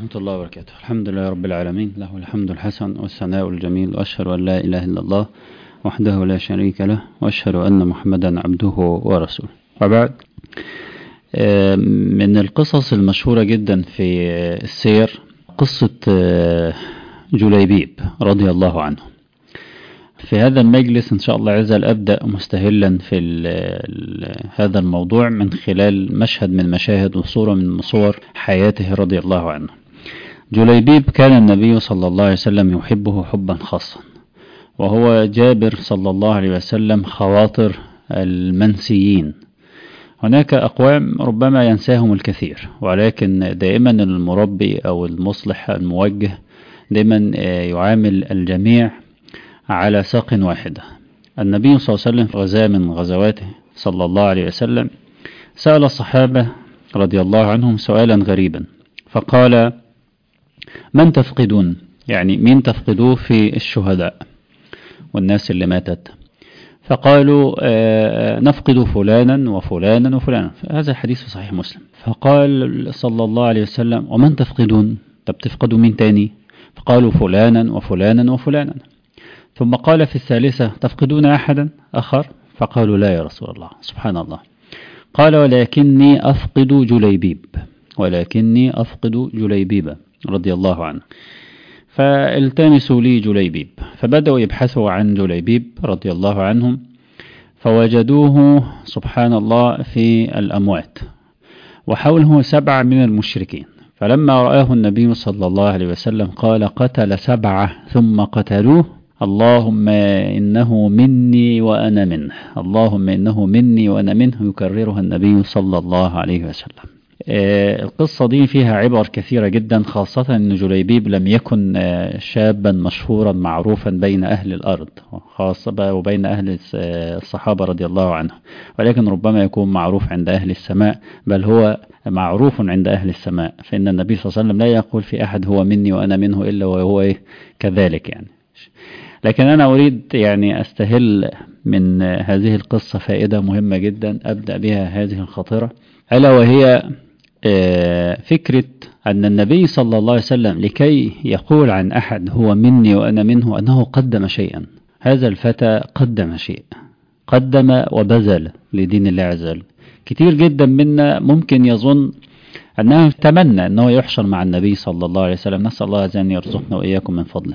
ورحمة الله وبركاته الحمد لله رب العالمين له الحمد الحسن والثناء الجميل وأشهد أن لا إله إلا الله وحده لا شريك له وأشهد أن محمدا عبده ورسوله وبعد من القصص المشهورة جدا في السير قصة جليبيب رضي الله عنه في هذا المجلس إن شاء الله عز وجل أبدأ مستهلا في هذا الموضوع من خلال مشهد من مشاهد وصورة من صور حياته رضي الله عنه جليبيب كان النبي صلى الله عليه وسلم يحبه حبا خاصا وهو جابر صلى الله عليه وسلم خواطر المنسيين هناك أقوام ربما ينساهم الكثير ولكن دائما المربي أو المصلح الموجه دائما يعامل الجميع على ساق واحدة النبي صلى الله عليه وسلم في غزاة من غزواته صلى الله عليه وسلم سأل الصحابة رضي الله عنهم سؤالا غريبا فقال من تفقدون يعني مين تفقدوه في الشهداء والناس اللي ماتت فقالوا نفقد فلانا وفلانا وفلانا هذا الحديث في صحيح مسلم فقال صلى الله عليه وسلم ومن تفقدون طب تفقدوا مين تاني فقالوا فلانا وفلانا وفلانا ثم قال في الثالثة تفقدون أحدا آخر فقالوا لا يا رسول الله سبحان الله قال ولكني أفقد جليبيب ولكني أفقد جليبيب رضي الله عنه فالتمسوا لي جليبيب فبدأوا يبحثوا عن جليبيب رضي الله عنهم فوجدوه سبحان الله في الأموات وحوله سبعة من المشركين فلما رآه النبي صلى الله عليه وسلم قال قتل سبعة ثم قتلوه اللهم إنه مني وأنا منه اللهم إنه مني وأنا منه يكررها النبي صلى الله عليه وسلم القصة دي فيها عبر كثيرة جدا خاصة أن جليبيب لم يكن شابا مشهورا معروفا بين أهل الأرض خاصة وبين أهل الصحابة رضي الله عنهم ولكن ربما يكون معروف عند أهل السماء بل هو معروف عند أهل السماء فإن النبي صلى الله عليه وسلم لا يقول في أحد هو مني وأنا منه إلا وهو إيه كذلك يعني لكن أنا أريد يعني أستهل من هذه القصة فائدة مهمة جدا أبدأ بها هذه الخطيرة ألا وهي فكرة أن النبي صلى الله عليه وسلم لكي يقول عن أحد هو مني وأنا منه أنه قدم شيئا هذا الفتى قدم شيء قدم وبذل لدين الله عز وجل كتير جدا منا ممكن يظن أنه تمنى أنه يحشر مع النبي صلى الله عليه وسلم نسأل الله عز وجل أن يرزقنا وإياكم من فضله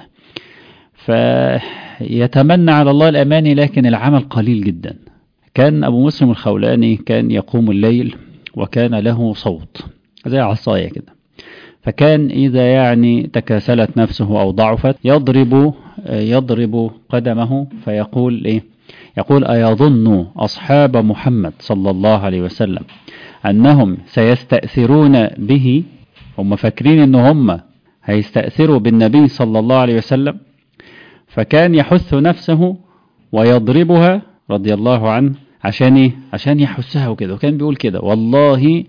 فيتمنى على الله الأماني لكن العمل قليل جدا كان أبو مسلم الخولاني كان يقوم الليل وكان له صوت زي عصاية كده فكان إذا يعني تكاسلت نفسه أو ضعفت يضرب يضرب قدمه فيقول إيه يقول أيظن أصحاب محمد صلى الله عليه وسلم أنهم سيستأثرون به هم فاكرين أن هم هيستأثروا بالنبي صلى الله عليه وسلم فكان يحث نفسه ويضربها رضي الله عنه عشان ايه عشان يحسها وكده وكان بيقول كده والله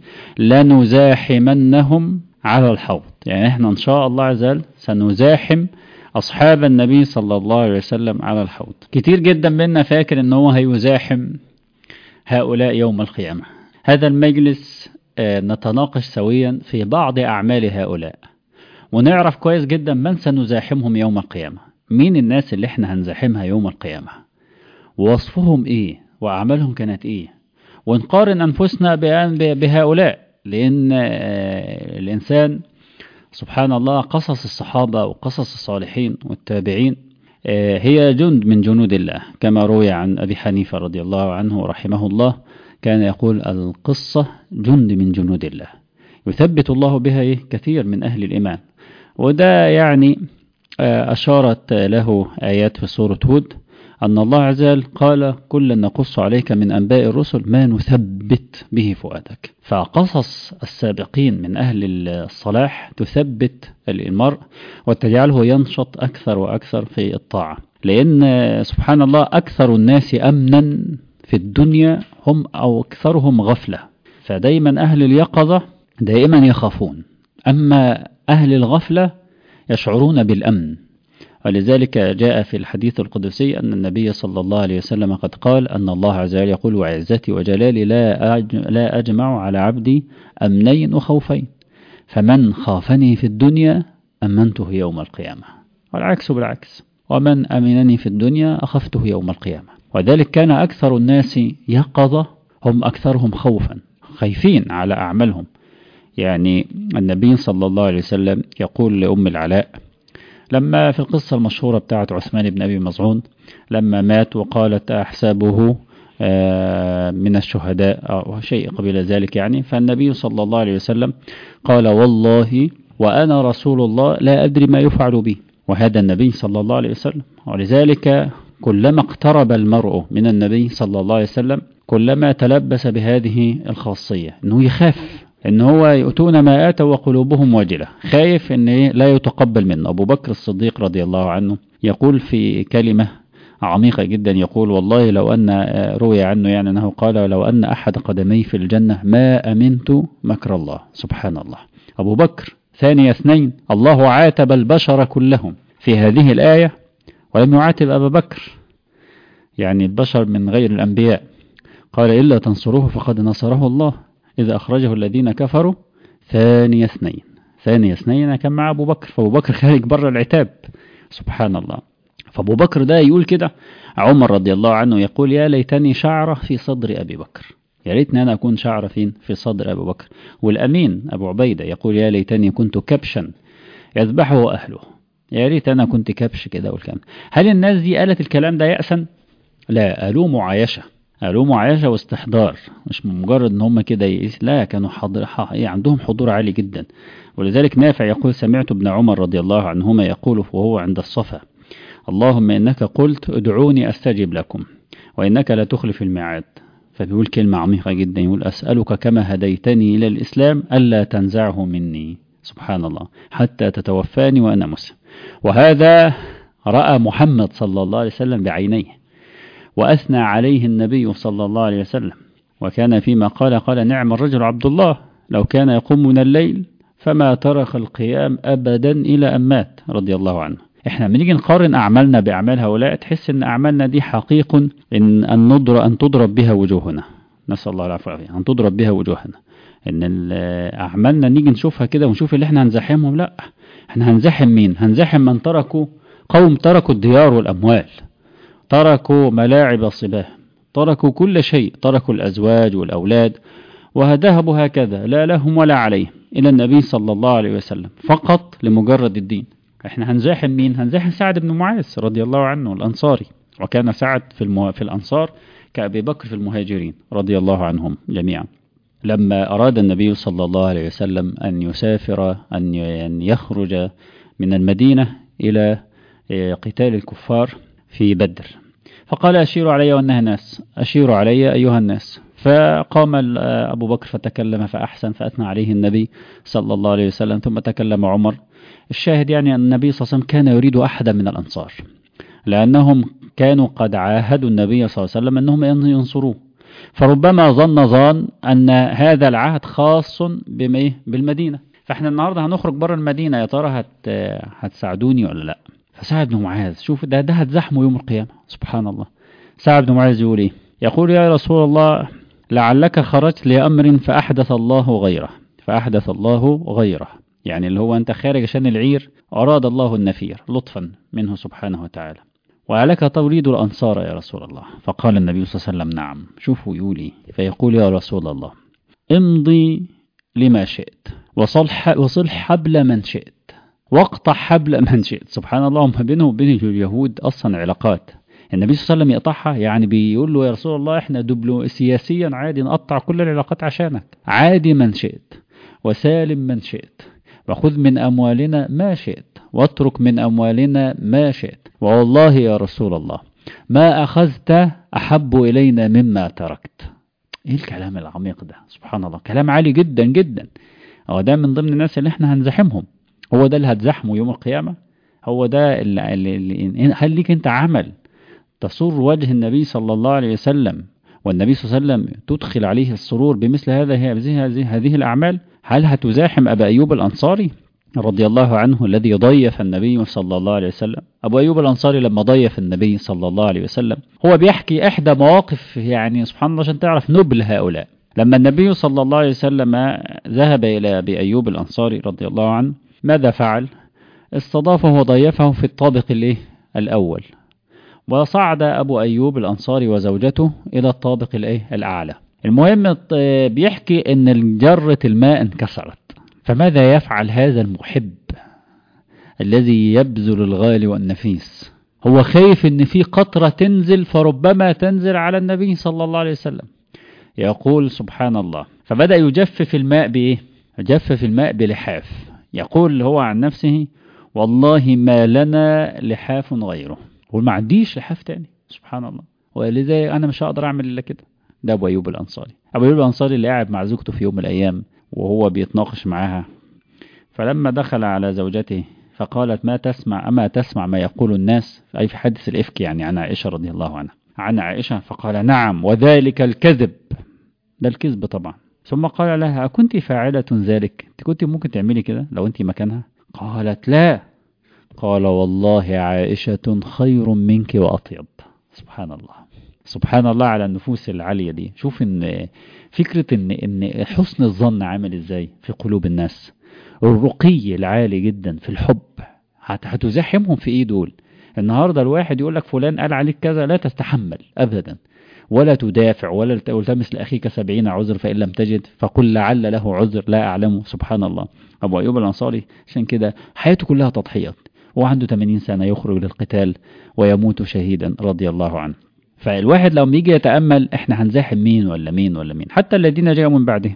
لنزاحمنهم على الحوض يعني احنا ان شاء الله عز وجل سنزاحم اصحاب النبي صلى الله عليه وسلم على الحوض كتير جدا منا فاكر ان هو هيزاحم هؤلاء يوم القيامة هذا المجلس نتناقش سويا في بعض اعمال هؤلاء ونعرف كويس جدا من سنزاحمهم يوم القيامة مين الناس اللي احنا هنزاحمها يوم القيامة ووصفهم ايه وأعمالهم كانت إيه ونقارن أنفسنا بهؤلاء لأن الإنسان سبحان الله قصص الصحابة وقصص الصالحين والتابعين هي جند من جنود الله كما روي عن أبي حنيفة رضي الله عنه رحمه الله كان يقول القصة جند من جنود الله يثبت الله بها كثير من أهل الإيمان وده يعني أشارت له آيات في سورة هود أن الله عز وجل قال كلا نقص عليك من أنباء الرسل ما نثبت به فؤادك فقصص السابقين من أهل الصلاح تثبت المرء وتجعله ينشط أكثر وأكثر في الطاعة لأن سبحان الله أكثر الناس أمنا في الدنيا هم أو أكثرهم غفلة فدايما أهل اليقظة دائما يخافون أما أهل الغفلة يشعرون بالأمن ولذلك جاء في الحديث القدسي أن النبي صلى الله عليه وسلم قد قال أن الله عز وجل يقول وعزتي وجلالي لا لا أجمع على عبدي أمنين وخوفين فمن خافني في الدنيا أمنته يوم القيامة والعكس بالعكس ومن أمنني في الدنيا أخفته يوم القيامة وذلك كان أكثر الناس يقظة هم أكثرهم خوفا خايفين على أعمالهم يعني النبي صلى الله عليه وسلم يقول لأم العلاء لما في القصة المشهورة بتاعة عثمان بن أبي مزعون لما مات وقالت أحسابه من الشهداء أو شيء قبل ذلك يعني فالنبي صلى الله عليه وسلم قال والله وأنا رسول الله لا أدري ما يفعل بي وهذا النبي صلى الله عليه وسلم ولذلك كلما اقترب المرء من النبي صلى الله عليه وسلم كلما تلبس بهذه الخاصية أنه يخاف ان هو يؤتون ما اتوا وقلوبهم واجلة خايف ان لا يتقبل منه ابو بكر الصديق رضي الله عنه يقول في كلمة عميقة جدا يقول والله لو أن روي عنه يعني أنه قال لو أن أحد قدمي في الجنة ما أمنت مكر الله سبحان الله أبو بكر ثاني اثنين الله عاتب البشر كلهم في هذه الآية ولم يعاتب أبا بكر يعني البشر من غير الأنبياء قال إلا تنصروه فقد نصره الله إذا أخرجه الذين كفروا ثاني اثنين ثاني اثنين كان مع أبو بكر فأبو بكر خارج بره العتاب سبحان الله فأبو بكر ده يقول كده عمر رضي الله عنه يقول يا ليتني شعرة في صدر أبي بكر يا ريتني أنا أكون شعرة فين في صدر أبو بكر والأمين أبو عبيدة يقول يا ليتني كنت كبشا يذبحه أهله يا ريت أنا كنت كبش كده والكلام هل الناس دي قالت الكلام ده يأسا لا قالوه معايشة قالوه معايشة واستحضار مش مجرد ان هم كده يقيس لا كانوا حاضر عندهم حضور عالي جدا ولذلك نافع يقول سمعت ابن عمر رضي الله عنهما يقول وهو عند الصفا اللهم إنك قلت ادعوني أستجب لكم وإنك لا تخلف الميعاد فبيقول كلمة عميقة جدا يقول أسألك كما هديتني إلى الإسلام ألا تنزعه مني سبحان الله حتى تتوفاني وأنا مسلم وهذا رأى محمد صلى الله عليه وسلم بعينيه وأثنى عليه النبي صلى الله عليه وسلم وكان فيما قال قال نعم الرجل عبد الله لو كان يقوم من الليل فما ترك القيام أبدا إلى أن مات رضي الله عنه احنا بنيجي نقارن أعمالنا بأعمال هؤلاء تحس ان أعمالنا دي حقيق إن أن نضرب أن تضرب بها وجوهنا نسأل الله العفو والعافية أن تضرب بها وجوهنا إن أعمالنا نيجي نشوفها كده ونشوف اللي احنا هنزاحمهم لا احنا هنزاحم مين هنزاحم من تركوا قوم تركوا الديار والأموال تركوا ملاعب الصباه تركوا كل شيء تركوا الأزواج والأولاد وذهبوا هكذا لا لهم ولا عليهم إلى النبي صلى الله عليه وسلم فقط لمجرد الدين احنا هنزاحم مين هنزاحم سعد بن معاذ رضي الله عنه الأنصاري وكان سعد في, المه... في الأنصار كأبي بكر في المهاجرين رضي الله عنهم جميعا لما أراد النبي صلى الله عليه وسلم أن يسافر أن يخرج من المدينة إلى قتال الكفار في بدر فقال أشيروا علي وأنها ناس أشيروا علي أيها الناس فقام أبو بكر فتكلم فأحسن فأثنى عليه النبي صلى الله عليه وسلم ثم تكلم عمر الشاهد يعني أن النبي صلى الله عليه وسلم كان يريد أحدا من الأنصار لأنهم كانوا قد عاهدوا النبي صلى الله عليه وسلم أنهم ينصروه فربما ظن ظان أن هذا العهد خاص بالمدينة فاحنا النهاردة هنخرج بره المدينة يا ترى هت هتساعدوني ولا لا فسعد بن معاذ شوف ده ده هتزحمه يوم القيامة سبحان الله سعد بن معاذ يقول ايه يقول يا رسول الله لعلك خرجت لأمر فأحدث الله غيره فأحدث الله غيره يعني اللي هو أنت خارج عشان العير أراد الله النفير لطفا منه سبحانه وتعالى ولك تريد الأنصار يا رسول الله فقال النبي صلى الله عليه وسلم نعم شوفوا يقولي فيقول يا رسول الله امضي لما شئت وصلح, وصلح حبل من شئت واقطع حبل من شئت سبحان الله ما بينه وبين اليهود أصلا علاقات النبي صلى الله عليه وسلم يقطعها يعني بيقول له يا رسول الله احنا دبلو سياسيا عادي نقطع كل العلاقات عشانك عادي من شئت وسالم من شئت وخذ من أموالنا ما شئت واترك من أموالنا ما شئت والله يا رسول الله ما أخذت أحب إلينا مما تركت إيه الكلام العميق ده سبحان الله كلام عالي جدا جدا هو ده من ضمن الناس اللي احنا هنزاحمهم هو ده اللي هتزحمه يوم القيامة هو ده اللي, اللي هل ليك انت عمل تسر وجه النبي صلى الله عليه وسلم والنبي صلى الله عليه وسلم تدخل عليه السرور بمثل هذا هذه هذه الأعمال هل هتزاحم أبا أيوب الأنصاري رضي الله عنه الذي ضيف النبي صلى الله عليه وسلم أبو أيوب الأنصاري لما ضيف النبي صلى الله عليه وسلم هو بيحكي إحدى مواقف يعني سبحان الله عشان تعرف نبل هؤلاء لما النبي صلى الله عليه وسلم ذهب إلى أبي أيوب الأنصاري رضي الله عنه ماذا فعل استضافه وضيفه في الطابق الايه الأول وصعد أبو أيوب الأنصاري وزوجته إلى الطابق الايه الأعلى المهم بيحكي أن جرة الماء انكسرت فماذا يفعل هذا المحب الذي يبذل الغالي والنفيس هو خايف ان في قطرة تنزل فربما تنزل على النبي صلى الله عليه وسلم يقول سبحان الله فبدأ يجفف الماء بإيه يجفف الماء بلحاف يقول هو عن نفسه والله ما لنا لحاف غيره وما عنديش لحاف تاني سبحان الله ولذا انا مش هقدر اعمل الا كده ده ابو ايوب الانصاري ابو ايوب الانصاري اللي قاعد مع زوجته في يوم من الايام وهو بيتناقش معاها فلما دخل على زوجته فقالت ما تسمع أما تسمع ما يقول الناس أي في حدث الإفك يعني عن عائشة رضي الله عنها عن عائشة فقال نعم وذلك الكذب ده الكذب طبعا ثم قال لها أكنت فاعلة ذلك أنت كنت ممكن تعملي كده لو أنت مكانها قالت لا قال والله عائشة خير منك وأطيب سبحان الله سبحان الله على النفوس العالية دي شوف ان فكرة ان, إن حسن الظن عامل ازاي في قلوب الناس الرقي العالي جدا في الحب هتزاحمهم في ايه دول النهاردة الواحد يقول لك فلان قال عليك كذا لا تستحمل ابدا ولا تدافع ولا تلتمس لأخيك سبعين عذر فإن لم تجد فقل لعل له عذر لا أعلمه سبحان الله أبو أيوب الأنصاري عشان كده حياته كلها تضحيات وعنده 80 سنة يخرج للقتال ويموت شهيدا رضي الله عنه فالواحد لو يجي يتأمل احنا هنزاحم مين ولا مين ولا مين حتى الذين جاءوا من بعدهم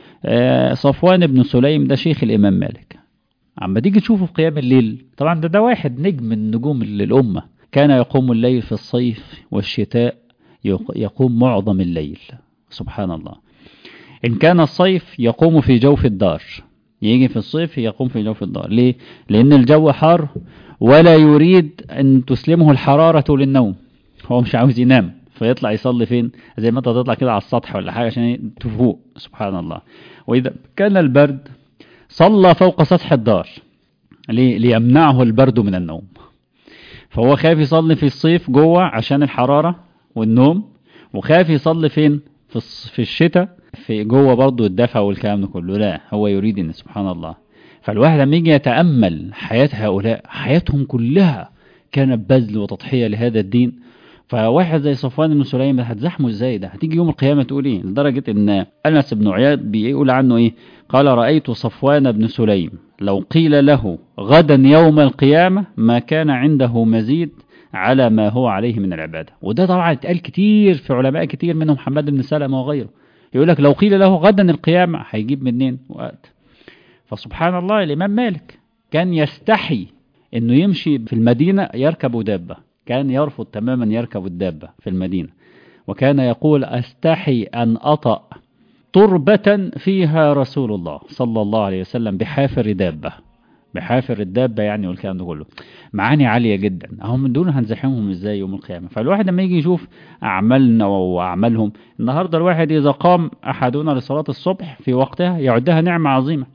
صفوان بن سليم ده شيخ الإمام مالك عما تيجي تشوفه في قيام الليل طبعا ده ده واحد نجم من نجوم الأمة كان يقوم الليل في الصيف والشتاء يقوم معظم الليل سبحان الله إن كان الصيف يقوم في جوف الدار يجي في الصيف يقوم في جوف الدار ليه؟ لأن الجو حار ولا يريد أن تسلمه الحرارة للنوم هو مش عاوز ينام فيطلع يصلي فين زي ما انت تطلع كده على السطح ولا حاجة عشان تفوق سبحان الله وإذا كان البرد صلى فوق سطح الدار ليه؟ ليمنعه البرد من النوم فهو خايف يصلي في الصيف جوه عشان الحرارة والنوم وخايف يصلي فين في في الشتاء في جوه برضه الدفع والكلام ده كله لا هو يريد ان سبحان الله فالواحد لما يجي يتامل حياه هؤلاء حياتهم كلها كانت بذل وتضحيه لهذا الدين فواحد زي صفوان بن سليم ده هتزحمه ازاي ده هتيجي يوم القيامه تقول ايه لدرجه ان انس بن عياض بيقول عنه ايه قال رايت صفوان بن سليم لو قيل له غدا يوم القيامه ما كان عنده مزيد على ما هو عليه من العبادة وده طبعا اتقال كتير في علماء كتير منهم محمد بن سلمة وغيره يقول لك لو قيل له غدا القيامة هيجيب منين وقت فسبحان الله الإمام مالك كان يستحي انه يمشي في المدينة يركب دابة كان يرفض تماما يركب الدابة في المدينة وكان يقول استحي أن أطأ تربة فيها رسول الله صلى الله عليه وسلم بحافر دابة بحافر الدابة يعني والكلام ده كله معاني عالية جدا هم من دول هنزحمهم ازاي يوم القيامة فالواحد لما يجي يشوف أعمالنا وأعمالهم النهاردة الواحد إذا قام أحدنا لصلاة الصبح في وقتها يعدها نعمة عظيمة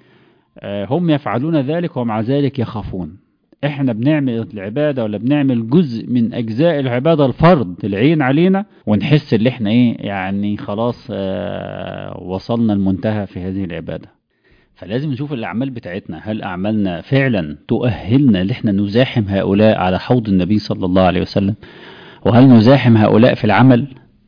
هم يفعلون ذلك ومع ذلك يخافون احنا بنعمل العبادة ولا بنعمل جزء من أجزاء العبادة الفرض العين علينا ونحس ان احنا ايه يعني خلاص اه وصلنا المنتهى في هذه العبادة فلازم نشوف الأعمال بتاعتنا هل أعمالنا فعلا تؤهلنا ان احنا نزاحم هؤلاء على حوض النبي صلى الله عليه وسلم وهل نزاحم هؤلاء في العمل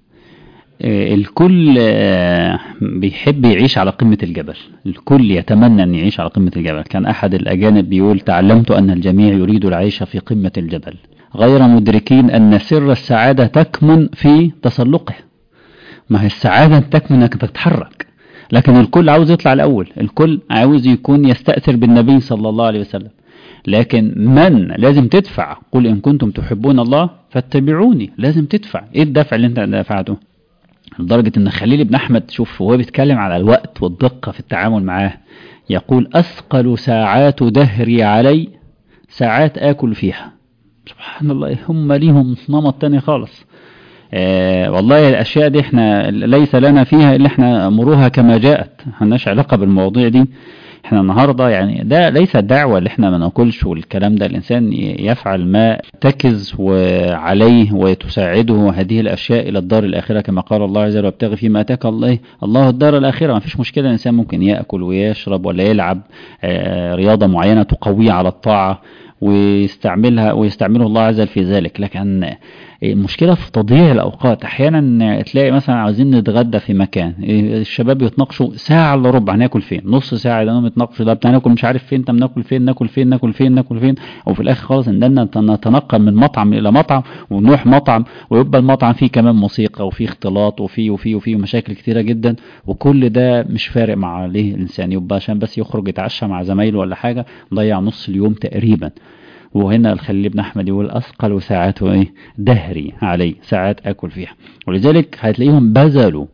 آه الكل آه بيحب يعيش على قمة الجبل الكل يتمنى أن يعيش على قمة الجبل كان أحد الأجانب بيقول تعلمت أن الجميع يريد العيش في قمة الجبل غير مدركين أن سر السعادة تكمن في تسلقه ما هي السعادة تكمن أنك تتحرك لكن الكل عاوز يطلع الأول الكل عاوز يكون يستأثر بالنبي صلى الله عليه وسلم لكن من لازم تدفع قل إن كنتم تحبون الله فاتبعوني لازم تدفع إيه الدفع اللي أنت دفعته لدرجة أن خليل بن أحمد شوف وهو بيتكلم على الوقت والدقة في التعامل معاه يقول أثقل ساعات دهري علي ساعات آكل فيها سبحان الله هم ليهم نمط تاني خالص آه والله الأشياء دي احنا ليس لنا فيها إلا احنا أمروها كما جاءت هناش علاقة بالمواضيع دي احنا النهاردة يعني ده ليس دعوة اللي احنا ما ناكلش والكلام ده الانسان يفعل ما تكز وعليه وتساعده هذه الاشياء الى الدار الاخرة كما قال الله عز وجل وابتغي فيما اتاك الله الله الدار الاخرة ما فيش مشكلة الانسان ممكن يأكل ويشرب ولا يلعب رياضة معينة تقويه على الطاعة ويستعملها ويستعمله الله عز وجل في ذلك لكن المشكلة في تضييع الأوقات أحيانا تلاقي مثلا عاوزين نتغدى في مكان الشباب يتناقشوا ساعة إلا ربع هناكل فين نص ساعة لأنهم يتناقشوا ده هناكل مش عارف فين طب ناكل فين ناكل فين ناكل فين ناكل فين وفي الآخر خالص إننا نتنقل من مطعم إلى مطعم ونروح مطعم ويبقى المطعم فيه كمان موسيقى وفيه اختلاط وفيه وفيه وفيه مشاكل كتيرة جدا وكل ده مش فارق مع ليه الإنسان يبقى عشان بس يخرج يتعشى مع زمايله ولا حاجة ضيع نص اليوم تقريبا وهنا الخليل بن احمد يقول اثقل ساعات ايه دهري علي ساعات اكل فيها ولذلك هتلاقيهم بذلوا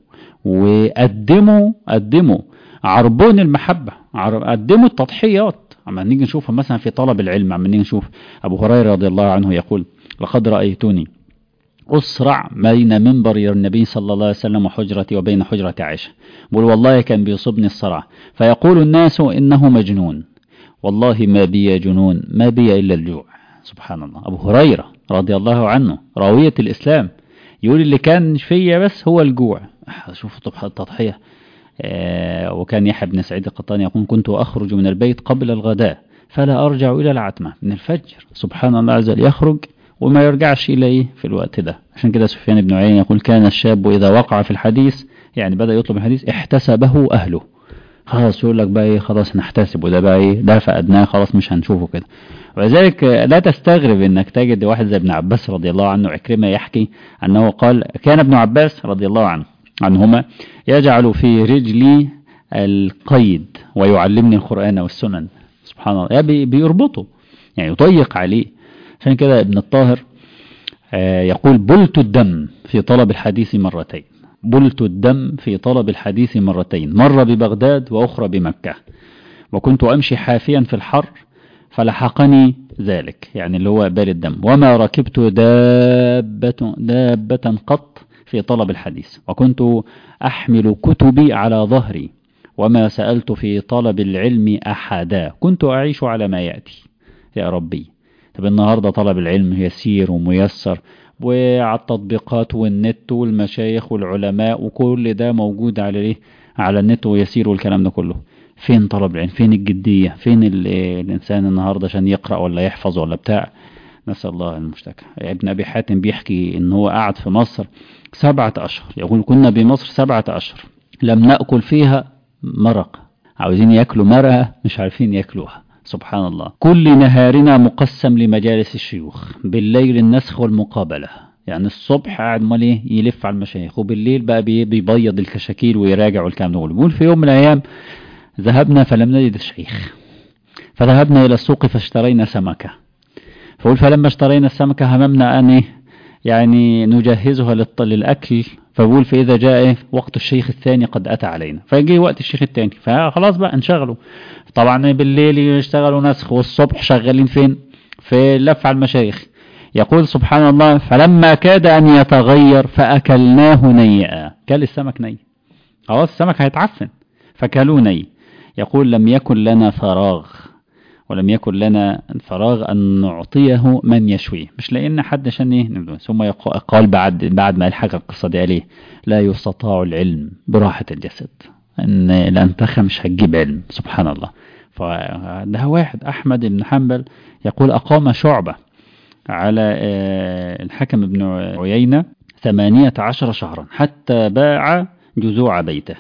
وقدموا قدموا عربون المحبه قدموا التضحيات اما نيجي نشوف مثلا في طلب العلم اما نيجي نشوف ابو هريره رضي الله عنه يقول لقد رايتني أسرع بين منبر النبي صلى الله عليه وسلم وحجرتي وبين حجرة عائشة بقول والله كان بيصيبني الصرع فيقول الناس إنه مجنون والله ما بي جنون ما بي إلا الجوع سبحان الله أبو هريرة رضي الله عنه راوية الإسلام يقول اللي كان فيا بس هو الجوع شوفوا التضحية آه وكان يحيى بن سعيد القطاني يقول كنت أخرج من البيت قبل الغداء فلا أرجع إلى العتمة من الفجر سبحان الله عز وجل يخرج وما يرجعش إليه في الوقت ده عشان كده سفيان بن عيينة يقول كان الشاب إذا وقع في الحديث يعني بدأ يطلب الحديث احتسبه أهله خلاص يقول لك بقى ايه خلاص نحتسب وده بقى ايه ده فقدناه خلاص مش هنشوفه كده ولذلك لا تستغرب انك تجد واحد زي ابن عباس رضي الله عنه عكرمة يحكي انه قال كان ابن عباس رضي الله عنه عنهما يجعل في رجلي القيد ويعلمني القرآن والسنن سبحان الله يعني بيربطه يعني يضيق عليه عشان كده ابن الطاهر يقول بلت الدم في طلب الحديث مرتين بلت الدم في طلب الحديث مرتين مرة ببغداد وأخرى بمكة وكنت أمشي حافيا في الحر فلحقني ذلك يعني اللي هو بال الدم وما ركبت دابة, دابة قط في طلب الحديث وكنت أحمل كتبي على ظهري وما سألت في طلب العلم أحدا كنت أعيش على ما يأتي يا ربي طب النهاردة طلب العلم يسير وميسر وعلى التطبيقات والنت والمشايخ والعلماء وكل ده موجود على ايه على النت ويسير والكلام ده كله فين طلب العلم فين الجدية فين الإنسان النهاردة عشان يقرأ ولا يحفظ ولا بتاع نسأل الله المشتكى ابن أبي حاتم بيحكي إن هو قعد في مصر سبعة أشهر يقول كنا بمصر سبعة أشهر لم نأكل فيها مرق عاوزين ياكلوا مرقة مش عارفين ياكلوها سبحان الله كل نهارنا مقسم لمجالس الشيوخ بالليل النسخ والمقابلة يعني الصبح قاعد مال ايه يلف على المشايخ وبالليل بقى بيبيض الكشاكيل ويراجع والكلام ده بيقول في يوم من الايام ذهبنا فلم نجد الشيخ فذهبنا الى السوق فاشترينا سمكة فقول فلما اشترينا السمكة هممنا ان ايه يعني نجهزها للأكل فبقول فإذا جاء وقت الشيخ الثاني قد أتى علينا فيجي وقت الشيخ الثاني فخلاص بقى انشغلوا طبعا بالليل يشتغلوا نسخ والصبح شغالين فين في لف على المشايخ يقول سبحان الله فلما كاد أن يتغير فأكلناه نيئا كل السمك ني خلاص السمك هيتعفن فكلوه ني يقول لم يكن لنا فراغ ولم يكن لنا فراغ أن نعطيه من يشويه مش لأن حد عشان ايه ثم قال بعد بعد ما الحق القصة دي عليه لا يستطاع العلم براحة الجسد ان الانتخة مش هتجيب علم سبحان الله فده واحد أحمد بن حنبل يقول أقام شعبة على الحكم بن عيينة ثمانية عشر شهرا حتى باع جذوع بيته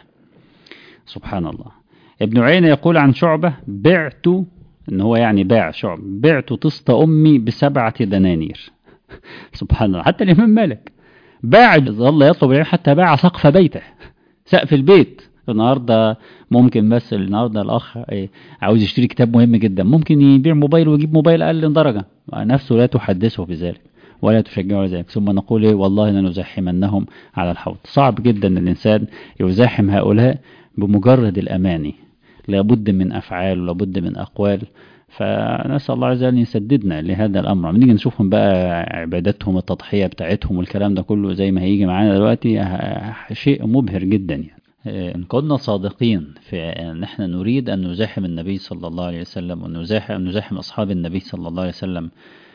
سبحان الله ابن عيينة يقول عن شعبة بعت ان هو يعني باع شعب بعت طست امي بسبعة دنانير سبحان الله حتى الامام مالك باع ظل يطلب العلم حتى باع سقف بيته سقف البيت النهارده ممكن بس النهارده الاخ عاوز يشتري كتاب مهم جدا ممكن يبيع موبايل ويجيب موبايل اقل من درجه نفسه لا تحدثه بذلك ولا تشجعه ذلك ثم نقول إيه والله لنزاحمنهم على الحوض صعب جدا الانسان يزاحم هؤلاء بمجرد الاماني لابد من افعال ولابد من اقوال فنسأل الله عز وجل يسددنا لهذا الأمر نيجي نشوفهم بقى عباداتهم التضحية بتاعتهم والكلام ده كله زي ما هيجي معانا دلوقتي شيء مبهر جدا يعني إن كنا صادقين في أن احنا نريد أن نزاحم النبي صلى الله عليه وسلم ونزاحم نزاحم أصحاب النبي صلى الله عليه وسلم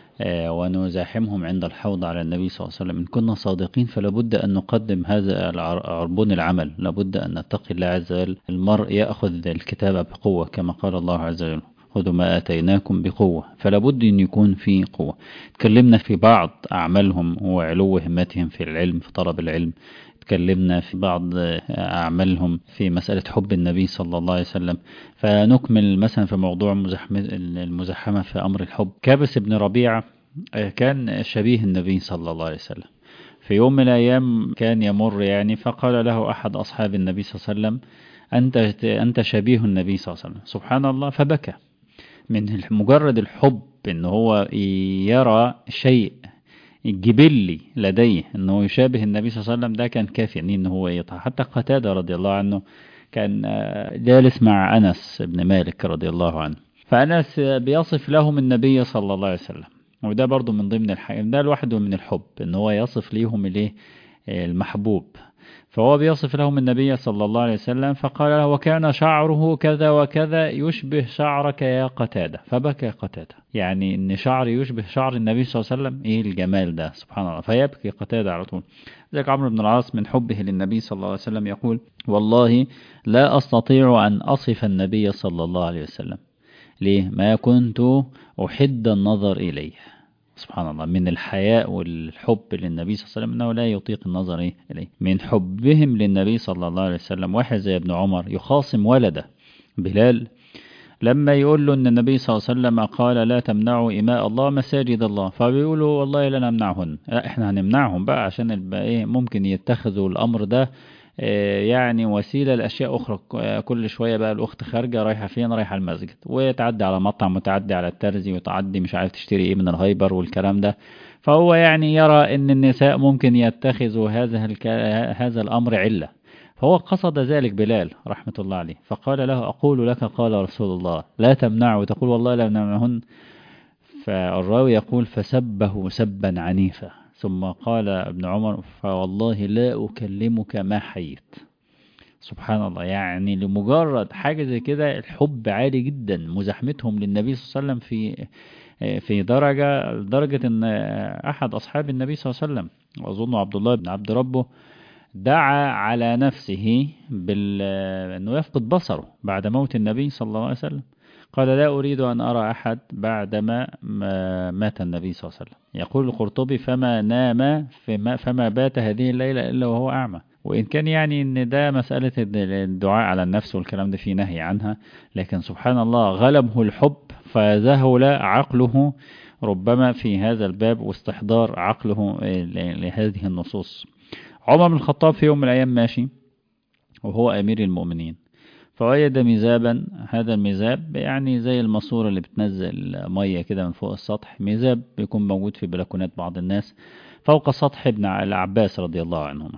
ونزاحمهم عند الحوض على النبي صلى الله عليه وسلم إن كنا صادقين فلابد أن نقدم هذا عربون العمل لابد أن نتقي الله عز وجل المرء يأخذ الكتاب بقوة كما قال الله عز وجل خذوا ما آتيناكم بقوة فلابد أن يكون في قوة تكلمنا في بعض أعمالهم وعلو همتهم في العلم في طلب العلم تكلمنا في بعض أعمالهم في مسألة حب النبي صلى الله عليه وسلم فنكمل مثلا في موضوع المزاحمة في أمر الحب كابس بن ربيعة كان شبيه النبي صلى الله عليه وسلم في يوم من الأيام كان يمر يعني فقال له أحد أصحاب النبي صلى الله عليه وسلم أنت, أنت شبيه النبي صلى الله عليه وسلم سبحان الله فبكى من مجرد الحب ان هو يرى شيء جبلي لديه انه يشابه النبي صلى الله عليه وسلم ده كان كافي ان هو يطع حتى قتادة رضي الله عنه كان جالس مع انس بن مالك رضي الله عنه فانس بيصف لهم النبي صلى الله عليه وسلم وده برضو من ضمن الحاجة ده لوحده من الحب ان هو يصف ليهم الايه المحبوب فهو بيصف لهم النبي صلى الله عليه وسلم فقال له وكان شعره كذا وكذا يشبه شعرك يا قتادة فبكى قتادة يعني ان شعري يشبه شعر النبي صلى الله عليه وسلم ايه الجمال ده سبحان الله فيبكي قتادة على طول ذلك عمرو بن العاص من حبه للنبي صلى الله عليه وسلم يقول والله لا أستطيع أن أصف النبي صلى الله عليه وسلم ليه ما كنت أحد النظر إليه سبحان الله من الحياء والحب للنبي صلى الله عليه وسلم انه لا يطيق النظر اليه من حبهم للنبي صلى الله عليه وسلم واحد زي ابن عمر يخاصم ولده بلال لما يقول له ان النبي صلى الله عليه وسلم قال لا تمنعوا إماء الله مساجد الله فبيقولوا والله لا نمنعهن لا احنا هنمنعهم بقى عشان ايه ممكن يتخذوا الامر ده يعني وسيلة لأشياء أخرى كل شوية بقى الأخت خارجة رايحة فين رايحة المسجد وتعدي على مطعم وتعدي على الترزي وتعدي مش عارف تشتري إيه من الهايبر والكلام ده فهو يعني يرى أن النساء ممكن يتخذوا هذا الك... هذا الأمر علة فهو قصد ذلك بلال رحمة الله عليه فقال له أقول لك قال رسول الله لا تمنعه وتقول والله لا نمنعهن فالراوي يقول فسبه سبا عنيفا ثم قال ابن عمر فوالله لا أكلمك ما حييت سبحان الله يعني لمجرد حاجة زي كده الحب عالي جدا مزاحمتهم للنبي صلى الله عليه وسلم في في درجة لدرجة ان احد اصحاب النبي صلى الله عليه وسلم واظن عبد الله بن عبد ربه دعا على نفسه بال انه يفقد بصره بعد موت النبي صلى الله عليه وسلم قال لا أريد أن أرى أحد بعدما مات النبي صلى الله عليه وسلم يقول القرطبي فما نام فما, فما بات هذه الليلة إلا وهو أعمى وإن كان يعني إن ده مسألة الدعاء على النفس والكلام ده فيه نهي عنها لكن سبحان الله غلبه الحب فذهل عقله ربما في هذا الباب واستحضار عقله لهذه النصوص عمر بن الخطاب في يوم من الأيام ماشي وهو أمير المؤمنين فوجد ميزابا هذا الميزاب يعني زي الماسورة اللي بتنزل مية كده من فوق السطح ميزاب بيكون موجود في بلكونات بعض الناس فوق سطح ابن العباس رضي الله عنهما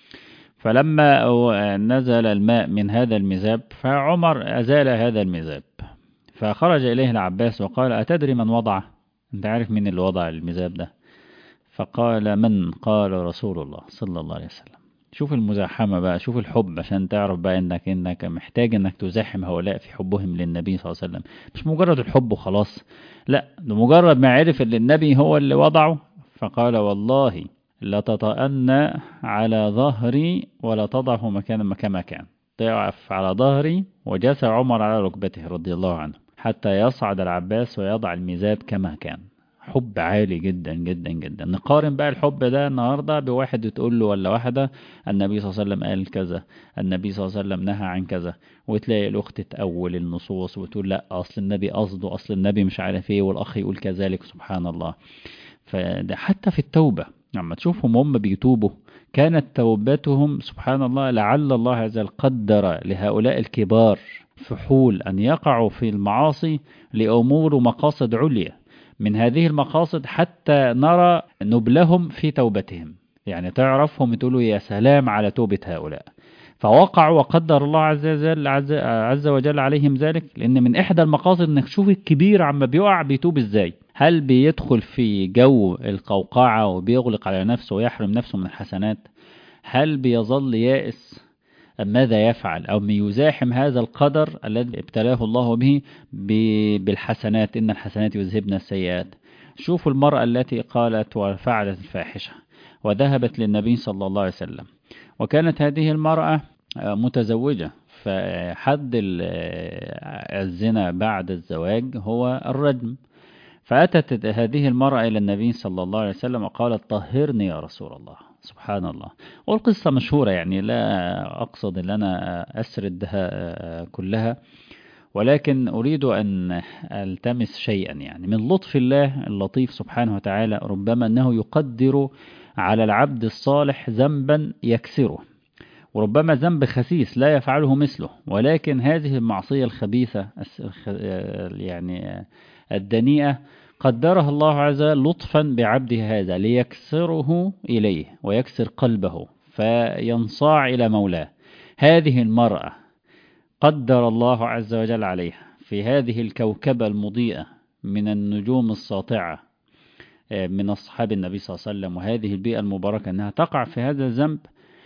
فلما نزل الماء من هذا الميزاب فعمر أزال هذا الميزاب فخرج إليه العباس وقال أتدري من وضعه أنت عارف مين اللي وضع الميزاب ده فقال من قال رسول الله صلى الله عليه وسلم شوف المزاحمة بقى شوف الحب عشان تعرف بقى انك انك محتاج انك تزاحم هؤلاء في حبهم للنبي صلى الله عليه وسلم مش مجرد الحب وخلاص لا ده مجرد ما عرف ان النبي هو اللي وضعه فقال والله لتطأن على ظهري ولا تضعه مكانا كما كان ضعف على ظهري وجلس عمر على ركبته رضي الله عنه حتى يصعد العباس ويضع الميزاب كما كان حب عالي جدا جدا جدا نقارن بقى الحب ده النهارده بواحد تقول له ولا واحده النبي صلى الله عليه وسلم قال كذا النبي صلى الله عليه وسلم نهى عن كذا وتلاقي الاخت تأول النصوص وتقول لا اصل النبي قصده اصل النبي مش عارف ايه والاخ يقول كذلك سبحان الله فده حتى في التوبه لما تشوفهم هم بيتوبوا كانت توبتهم سبحان الله لعل الله عز وجل قدر لهؤلاء الكبار فحول أن يقعوا في المعاصي لأمور ومقاصد عليا من هذه المقاصد حتى نرى نبلهم في توبتهم يعني تعرفهم تقولوا يا سلام على توبة هؤلاء فوقعوا وقدر الله عز وجل عز, عز وجل عليهم ذلك لأن من إحدى المقاصد إنك تشوف الكبير عما بيقع بيتوب إزاي هل بيدخل في جو القوقعة وبيغلق على نفسه ويحرم نفسه من الحسنات هل بيظل يائس ماذا يفعل أو يزاحم هذا القدر الذي ابتلاه الله به بالحسنات إن الحسنات يذهبن السيئات شوفوا المرأة التي قالت وفعلت الفاحشة وذهبت للنبي صلى الله عليه وسلم وكانت هذه المرأة متزوجة فحد الزنا بعد الزواج هو الرجم فأتت هذه المرأة إلى النبي صلى الله عليه وسلم وقالت طهرني يا رسول الله سبحان الله والقصة مشهورة يعني لا أقصد أن أنا أسردها كلها ولكن أريد أن ألتمس شيئا يعني من لطف الله اللطيف سبحانه وتعالى ربما أنه يقدر على العبد الصالح ذنبا يكسره وربما ذنب خسيس لا يفعله مثله ولكن هذه المعصية الخبيثة يعني الدنيئة قدرها الله عز وجل لطفا بعبده هذا ليكسره إليه ويكسر قلبه فينصاع إلى مولاه هذه المرأة قدر الله عز وجل عليها في هذه الكوكبة المضيئة من النجوم الساطعة من أصحاب النبي صلى الله عليه وسلم وهذه البيئة المباركة أنها تقع في هذا الذنب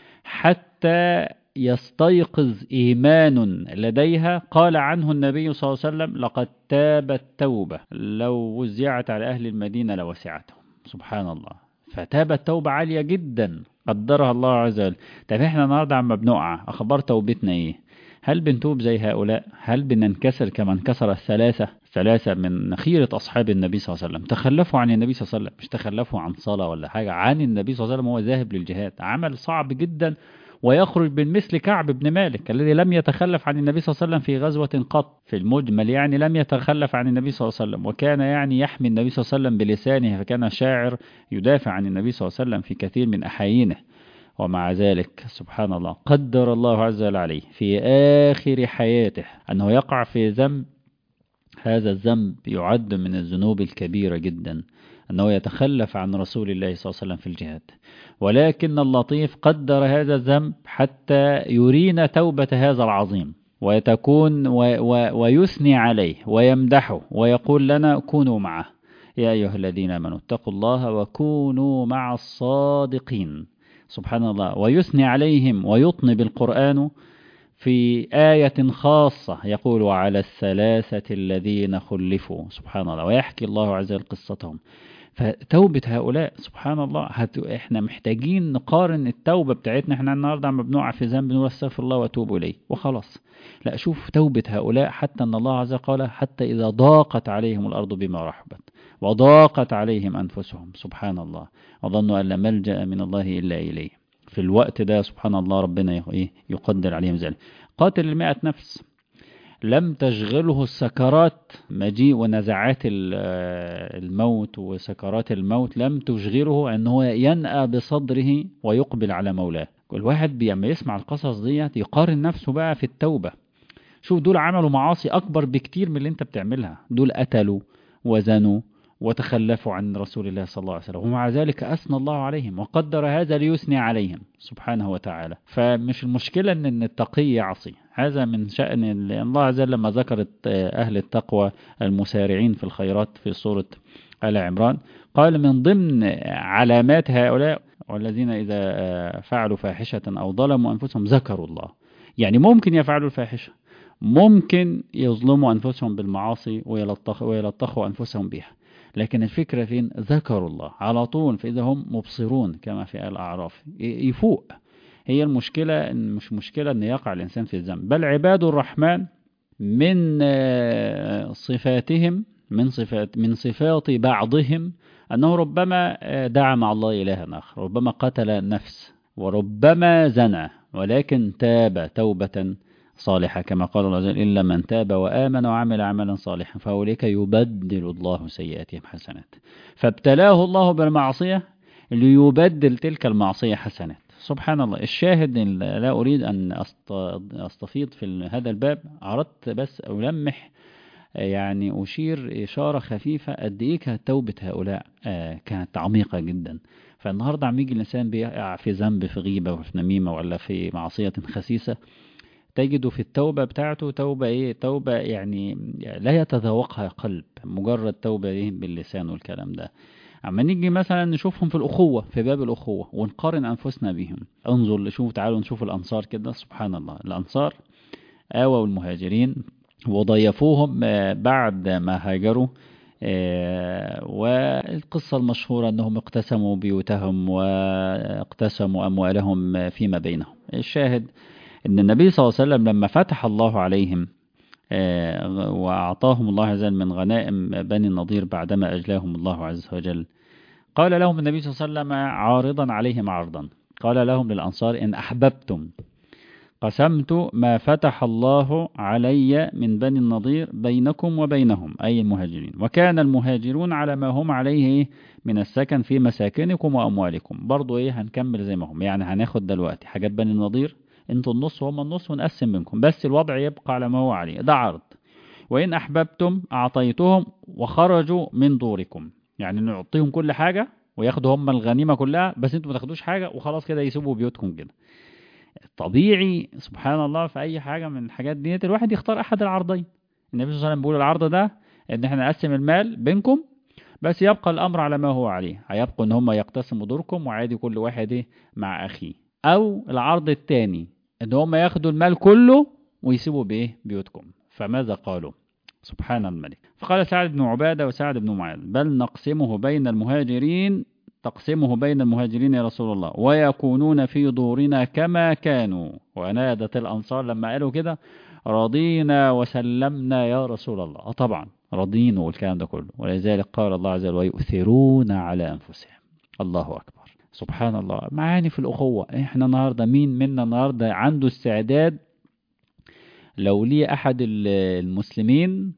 حتى يستيقظ إيمان لديها قال عنه النبي صلى الله عليه وسلم لقد تابت توبة لو وزعت على أهل المدينة لوسعتهم سبحان الله فتابت توبة عالية جدا قدرها الله عز وجل طب احنا النهارده عم بنقع اخبار توبتنا ايه هل بنتوب زي هؤلاء هل بننكسر كما انكسر الثلاثة ثلاثة من خيرة أصحاب النبي صلى الله عليه وسلم تخلفوا عن النبي صلى الله عليه وسلم مش تخلفوا عن صلاة ولا حاجة عن النبي صلى الله عليه وسلم هو ذاهب للجهاد عمل صعب جدا ويخرج من مثل كعب بن مالك الذي لم يتخلف عن النبي صلى الله عليه وسلم في غزوة قط في المجمل يعني لم يتخلف عن النبي صلى الله عليه وسلم وكان يعني يحمي النبي صلى الله عليه وسلم بلسانه فكان شاعر يدافع عن النبي صلى الله عليه وسلم في كثير من أحايينه ومع ذلك سبحان الله قدر الله عز وجل عليه في آخر حياته أنه يقع في ذنب هذا الذنب يعد من الذنوب الكبيرة جدا أنه يتخلف عن رسول الله صلى الله عليه وسلم في الجهاد ولكن اللطيف قدر هذا الذنب حتى يرينا توبة هذا العظيم وتكون و و ويثني عليه ويمدحه ويقول لنا كونوا معه يا أيها الذين آمنوا اتقوا الله وكونوا مع الصادقين سبحان الله ويثني عليهم ويطنب القرآن في آية خاصة يقول وعلى الثلاثة الذين خلفوا سبحان الله ويحكي الله عز وجل قصتهم فتوبة هؤلاء سبحان الله هت... احنا محتاجين نقارن التوبة بتاعتنا احنا النهاردة عم بنقع في ذنب نقول استغفر الله واتوب اليه وخلاص لا شوف توبة هؤلاء حتى ان الله عز وجل قال حتى اذا ضاقت عليهم الارض بما رحبت وضاقت عليهم انفسهم سبحان الله وظنوا ان لا ملجأ من الله الا اليه في الوقت ده سبحان الله ربنا يقدر عليهم ذلك قاتل المئة نفس لم تشغله السكرات مجيء ونزعات الموت وسكرات الموت لم تشغله أنه ينأى بصدره ويقبل على مولاه كل واحد لما يسمع القصص ديت يقارن نفسه بقى في التوبة شوف دول عملوا معاصي أكبر بكتير من اللي انت بتعملها دول قتلوا وزنوا وتخلفوا عن رسول الله صلى الله عليه وسلم ومع ذلك أثنى الله عليهم وقدر هذا ليثني عليهم سبحانه وتعالى فمش المشكلة أن التقي يعصي هذا من شأن الله عز وجل لما ذكرت أهل التقوى المسارعين في الخيرات في سورة آل عمران قال من ضمن علامات هؤلاء والذين إذا فعلوا فاحشة أو ظلموا أنفسهم ذكروا الله يعني ممكن يفعلوا الفاحشة ممكن يظلموا أنفسهم بالمعاصي ويلطخوا أنفسهم بها لكن الفكرة فين ذكروا الله على طول فإذا هم مبصرون كما في الأعراف يفوق هي المشكلة مش مشكلة أن يقع الإنسان في الذنب بل عباد الرحمن من صفاتهم من صفات من صفات بعضهم أنه ربما دعا مع الله إلها آخر ربما قتل نفس وربما زنى ولكن تاب توبة صالحة كما قال الله عز وجل إلا من تاب وآمن وعمل عملا صالحا فأولئك يبدل الله سيئاتهم حسنات فابتلاه الله بالمعصية ليبدل تلك المعصية حسنات سبحان الله الشاهد لا أريد أن أستفيض في هذا الباب أردت بس ألمح يعني أشير إشارة خفيفة قد إيه كانت توبة هؤلاء كانت عميقة جدا فالنهاردة عم يجي الإنسان بيقع في ذنب في غيبة وفي نميمة ولا في معصية خسيسة تجد في التوبة بتاعته توبة إيه توبة يعني لا يتذوقها قلب مجرد توبة إيه باللسان والكلام ده اما نيجي مثلا نشوفهم في الأخوة في باب الأخوة ونقارن أنفسنا بهم انظر شوف تعالوا نشوف الأنصار كده سبحان الله الأنصار آووا المهاجرين وضيفوهم بعد ما هاجروا والقصة المشهورة أنهم اقتسموا بيوتهم واقتسموا أموالهم فيما بينهم الشاهد أن النبي صلى الله عليه وسلم لما فتح الله عليهم وأعطاهم الله عز وجل من غنائم بني النضير بعدما أجلاهم الله عز وجل قال لهم النبي صلى الله عليه وسلم عارضا عليهم عرضا قال لهم للأنصار إن أحببتم قسمت ما فتح الله علي من بني النضير بينكم وبينهم أي المهاجرين وكان المهاجرون على ما هم عليه من السكن في مساكنكم وأموالكم برضو إيه هنكمل زي ما هم يعني هناخد دلوقتي حاجات بني النضير انتوا النص وهم النص ونقسم منكم بس الوضع يبقى على ما هو عليه ده عرض وإن أحببتم أعطيتهم وخرجوا من دوركم يعني نعطيهم كل حاجة وياخدوا هم الغنيمة كلها بس انتوا ما تاخدوش حاجة وخلاص كده يسيبوا بيوتكم كده طبيعي سبحان الله في أي حاجة من الحاجات دي الواحد يختار أحد العرضين النبي صلى الله عليه وسلم بيقول العرض ده إن احنا نقسم المال بينكم بس يبقى الأمر على ما هو عليه هيبقوا إن هم يقتسموا دوركم وعادي كل واحد ايه مع أخيه أو العرض الثاني إن هم ياخدوا المال كله ويسيبوا بإيه بيوتكم فماذا قالوا سبحان الملك فقال سعد بن عبادة وسعد بن معاذ بل نقسمه بين المهاجرين تقسمه بين المهاجرين يا رسول الله ويكونون في دورنا كما كانوا ونادت الأنصار لما قالوا كده رضينا وسلمنا يا رسول الله آه طبعا رضين والكلام ده كله ولذلك قال الله عز وجل ويؤثرون على أنفسهم الله أكبر سبحان الله معاني في الأخوة احنا النهاردة مين منا النهاردة عنده استعداد لو ليه أحد المسلمين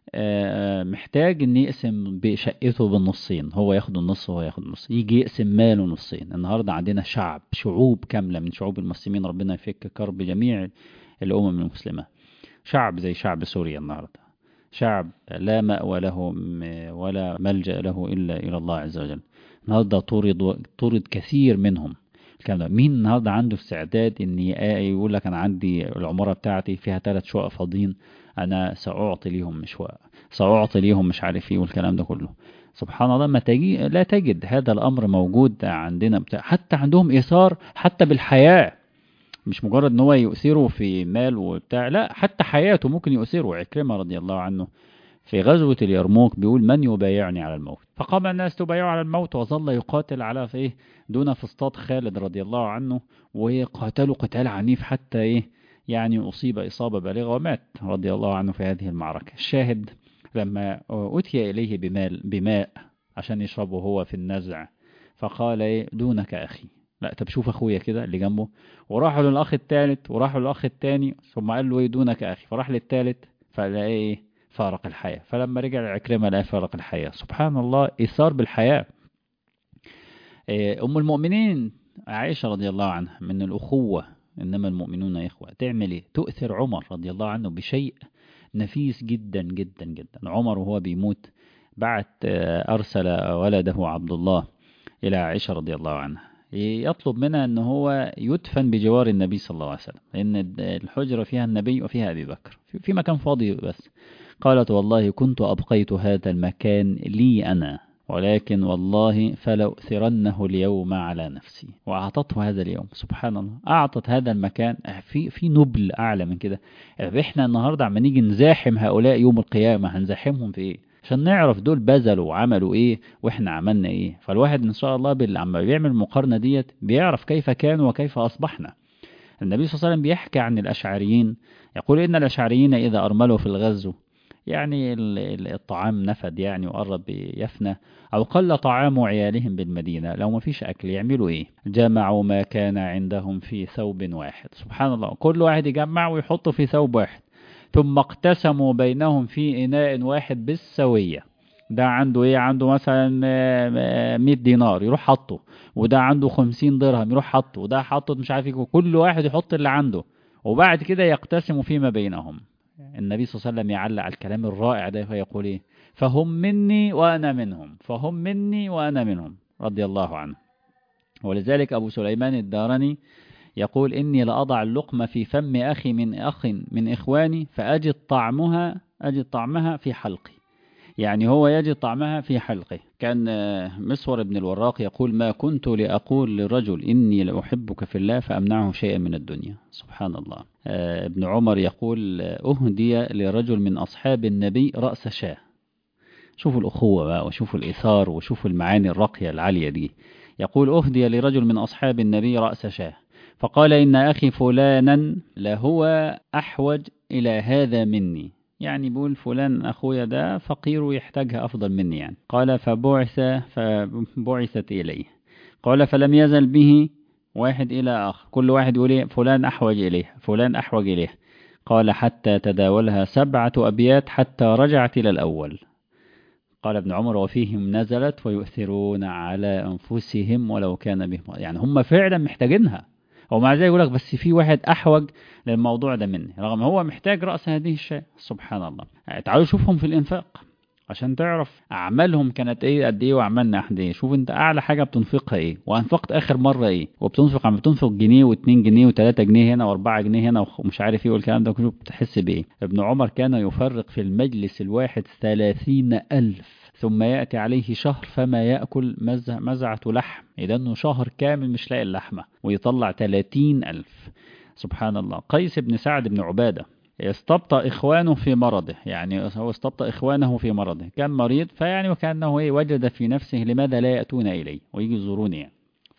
محتاج ان يقسم بشقته بالنصين هو ياخد النص وهو ياخد النص يجي يقسم ماله نصين النهارده عندنا شعب شعوب كامله من شعوب المسلمين ربنا يفك كرب جميع الامم المسلمه شعب زي شعب سوريا النهارده شعب لا مأوى له ولا ملجأ له إلا إلى الله عز وجل النهارده طرد طرد كثير منهم الكلام ده مين النهارده عنده استعداد ان يقول لك انا عندي العماره بتاعتي فيها ثلاث شقق فاضيين انا ساعطي ليهم مش وقت ساعطي ليهم مش عارف ايه والكلام ده كله سبحان الله ما تجي لا تجد هذا الامر موجود عندنا بتاع حتى عندهم ايثار حتى بالحياه مش مجرد ان هو يؤثره في مال وبتاع لا حتى حياته ممكن يؤثره عكرمه رضي الله عنه في غزوة اليرموك بيقول من يبايعني على الموت فقام الناس تبايعوا على الموت وظل يقاتل على في ايه دون فسطاط خالد رضي الله عنه وقاتلوا قتال عنيف حتى ايه يعني أصيب إصابة بالغة ومات رضي الله عنه في هذه المعركة الشاهد لما أتي إليه بمال بماء عشان يشربه هو في النزع فقال إيه دونك أخي لا طب شوف أخويا كده اللي جنبه وراحوا للأخ الثالث وراحوا للأخ الثاني ثم قال له إيه دونك أخي فراح للثالث فلقى إيه فارق الحياة فلما رجع العكرمة لقى فارق الحياة سبحان الله إثار بالحياة أم المؤمنين عائشة رضي الله عنها من الأخوة إنما المؤمنون إخوة تعمل إيه تؤثر عمر رضي الله عنه بشيء نفيس جدا جدا جدا عمر وهو بيموت بعت أرسل ولده عبد الله إلى عائشة رضي الله عنها يطلب منها أن هو يدفن بجوار النبي صلى الله عليه وسلم لأن الحجرة فيها النبي وفيها أبي بكر في مكان فاضي بس قالت والله كنت أبقيت هذا المكان لي أنا ولكن والله فلأثرنه اليوم على نفسي وأعطته هذا اليوم سبحان الله أعطت هذا المكان في في نبل أعلى من كده إحنا النهاردة عم نيجي نزاحم هؤلاء يوم القيامة هنزاحمهم في إيه عشان نعرف دول بذلوا وعملوا ايه واحنا عملنا ايه فالواحد ان شاء الله لما بيعمل المقارنه ديت بيعرف كيف كانوا وكيف اصبحنا النبي صلى الله عليه وسلم بيحكي عن الاشعريين يقول ان الاشعريين اذا ارملوا في الغزو يعني الطعام نفد يعني وقرب يفنى أو قل طعام عيالهم بالمدينة لو ما فيش أكل يعملوا إيه جمعوا ما كان عندهم في ثوب واحد سبحان الله كل واحد يجمع ويحطه في ثوب واحد ثم اقتسموا بينهم في إناء واحد بالسوية ده عنده ايه عنده مثلا 100 دينار يروح حطه وده عنده 50 درهم يروح حطه وده حطه مش عارف ايه كل واحد يحط اللي عنده وبعد كده يقتسموا فيما بينهم النبي صلى الله عليه وسلم يعلق على الكلام الرائع ده فيقول ايه فهم مني وانا منهم فهم مني وانا منهم رضي الله عنه ولذلك ابو سليمان الدارني يقول إني لأضع اللقمة في فم أخي من أخ من إخواني فأجد طعمها أجد طعمها في حلقي يعني هو يجد طعمها في حلقه كان مسور بن الوراق يقول ما كنت لأقول لرجل إني لأحبك في الله فأمنعه شيئا من الدنيا سبحان الله ابن عمر يقول أهدي لرجل من أصحاب النبي رأس شاه شوفوا الأخوة بقى وشوفوا الإثار وشوفوا المعاني الراقية العالية دي يقول أهدي لرجل من أصحاب النبي رأس شاه فقال إن أخي فلانا لهو أحوج إلى هذا مني يعني بيقول فلان أخويا ده فقير ويحتاجها أفضل مني يعني قال فبعث فبعثت إليه قال فلم يزل به واحد إلى آخر كل واحد يقول فلان أحوج إليه فلان أحوج إليه قال حتى تداولها سبعة أبيات حتى رجعت إلى الأول قال ابن عمر وفيهم نزلت ويؤثرون على أنفسهم ولو كان بهم يعني هم فعلا محتاجينها ومع ذلك يقول لك بس في واحد أحوج للموضوع ده مني رغم هو محتاج رأس هذه الشيء سبحان الله تعالوا شوفهم في الإنفاق عشان تعرف أعمالهم كانت إيه قد إيه وأعمالنا قد إيه شوف أنت أعلى حاجة بتنفقها إيه وأنفقت آخر مرة إيه وبتنفق عم بتنفق جنيه واتنين جنيه وتلاتة جنيه هنا وأربعة جنيه هنا ومش عارف إيه والكلام ده كله بتحس بإيه ابن عمر كان يفرق في المجلس الواحد ثلاثين ألف ثم يأتي عليه شهر فما يأكل مزع مزعة لحم إذا أنه شهر كامل مش لاقي اللحمة ويطلع ثلاثين ألف سبحان الله قيس بن سعد بن عبادة استبطأ إخوانه في مرضه يعني هو استبطأ إخوانه في مرضه كان مريض فيعني وكأنه وجد في نفسه لماذا لا يأتون إلي ويجي يزوروني يعني.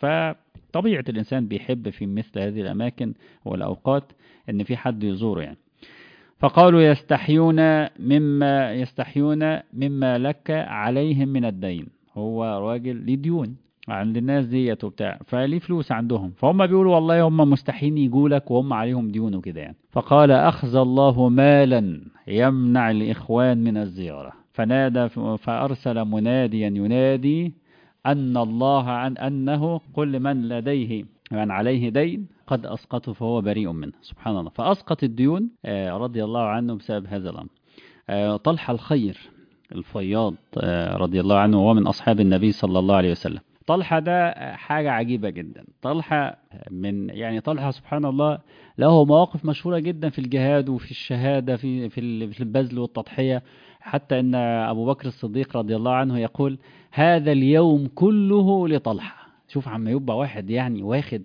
فطبيعة الإنسان بيحب في مثل هذه الأماكن والأوقات أن في حد يزوره يعني فقالوا يستحيون مما يستحيون مما لك عليهم من الدين هو راجل ليه ديون عند الناس ديت وبتاع فليه فلوس عندهم فهم بيقولوا والله هم مستحيين يجوا لك وهم عليهم ديون وكده يعني فقال أخذ الله مالا يمنع الإخوان من الزيارة فنادى فأرسل مناديا ينادي أن الله عن أنه كل من لديه من عليه دين قد أسقطه فهو بريء منه سبحان الله فأسقط الديون رضي الله عنه بسبب هذا الأمر طلحة الخير الفياض رضي الله عنه وهو من أصحاب النبي صلى الله عليه وسلم طلحة ده حاجة عجيبة جدا طلحة من يعني طلحة سبحان الله له مواقف مشهورة جدا في الجهاد وفي الشهادة في في البذل والتضحية حتى ان أبو بكر الصديق رضي الله عنه يقول هذا اليوم كله لطلحة شوف عم يبقى واحد يعني واخد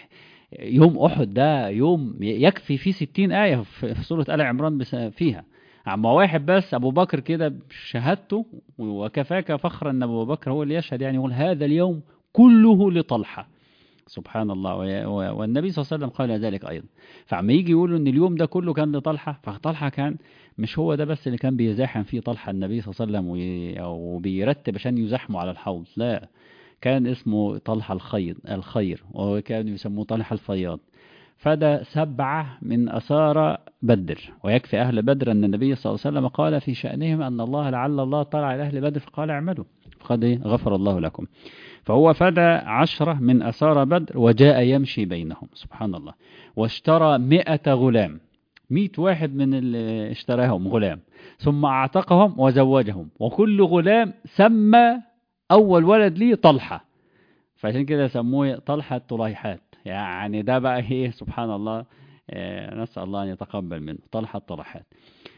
يوم أحد ده يوم يكفي فيه ستين آية في سورة آل عمران فيها عما واحد بس أبو بكر كده بشهادته وكفاك فخرا أن أبو بكر هو اللي يشهد يعني يقول هذا اليوم كله لطلحة سبحان الله والنبي صلى الله عليه وسلم قال ذلك أيضا فعما يجي يقولوا أن اليوم ده كله كان لطلحة فطلحة كان مش هو ده بس اللي كان بيزاحم فيه طلحة النبي صلى الله عليه وسلم وبيرتب عشان يزاحموا على الحوض لا كان اسمه طلحة الخير الخير وكانوا يسموه طلحة الفياض فده سبعة من أسارى بدر ويكفي أهل بدر أن النبي صلى الله عليه وسلم قال في شأنهم أن الله لعل الله طلع على أهل بدر فقال اعملوا فقد غفر الله لكم فهو فدى عشرة من أسارى بدر وجاء يمشي بينهم سبحان الله واشترى مئة غلام مئة واحد من اللي اشتراهم غلام ثم أعتقهم وزوجهم وكل غلام سمى أول ولد ليه طلحة فعشان كده سموه طلحة طليحات يعني ده بقى ايه سبحان الله آه نسأل الله أن يتقبل منه طلحة طلحات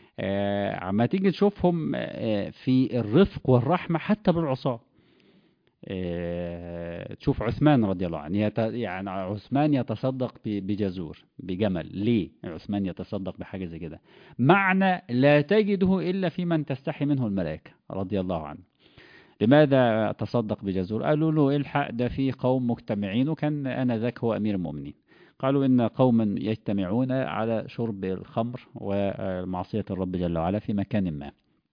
آه عما تيجي تشوفهم آه في الرفق والرحمة حتى بالعصاة آه تشوف عثمان رضي الله عنه يت... يعني عثمان يتصدق بجزور بجمل ليه عثمان يتصدق بحاجة زي كده معنى لا تجده إلا في من تستحي منه الملائكة رضي الله عنه لماذا تصدق بجزور قالوا له الحق ده في قوم مجتمعين وكان أنا ذاك هو أمير المؤمنين قالوا إن قوما يجتمعون على شرب الخمر ومعصية الرب جل وعلا في مكان ما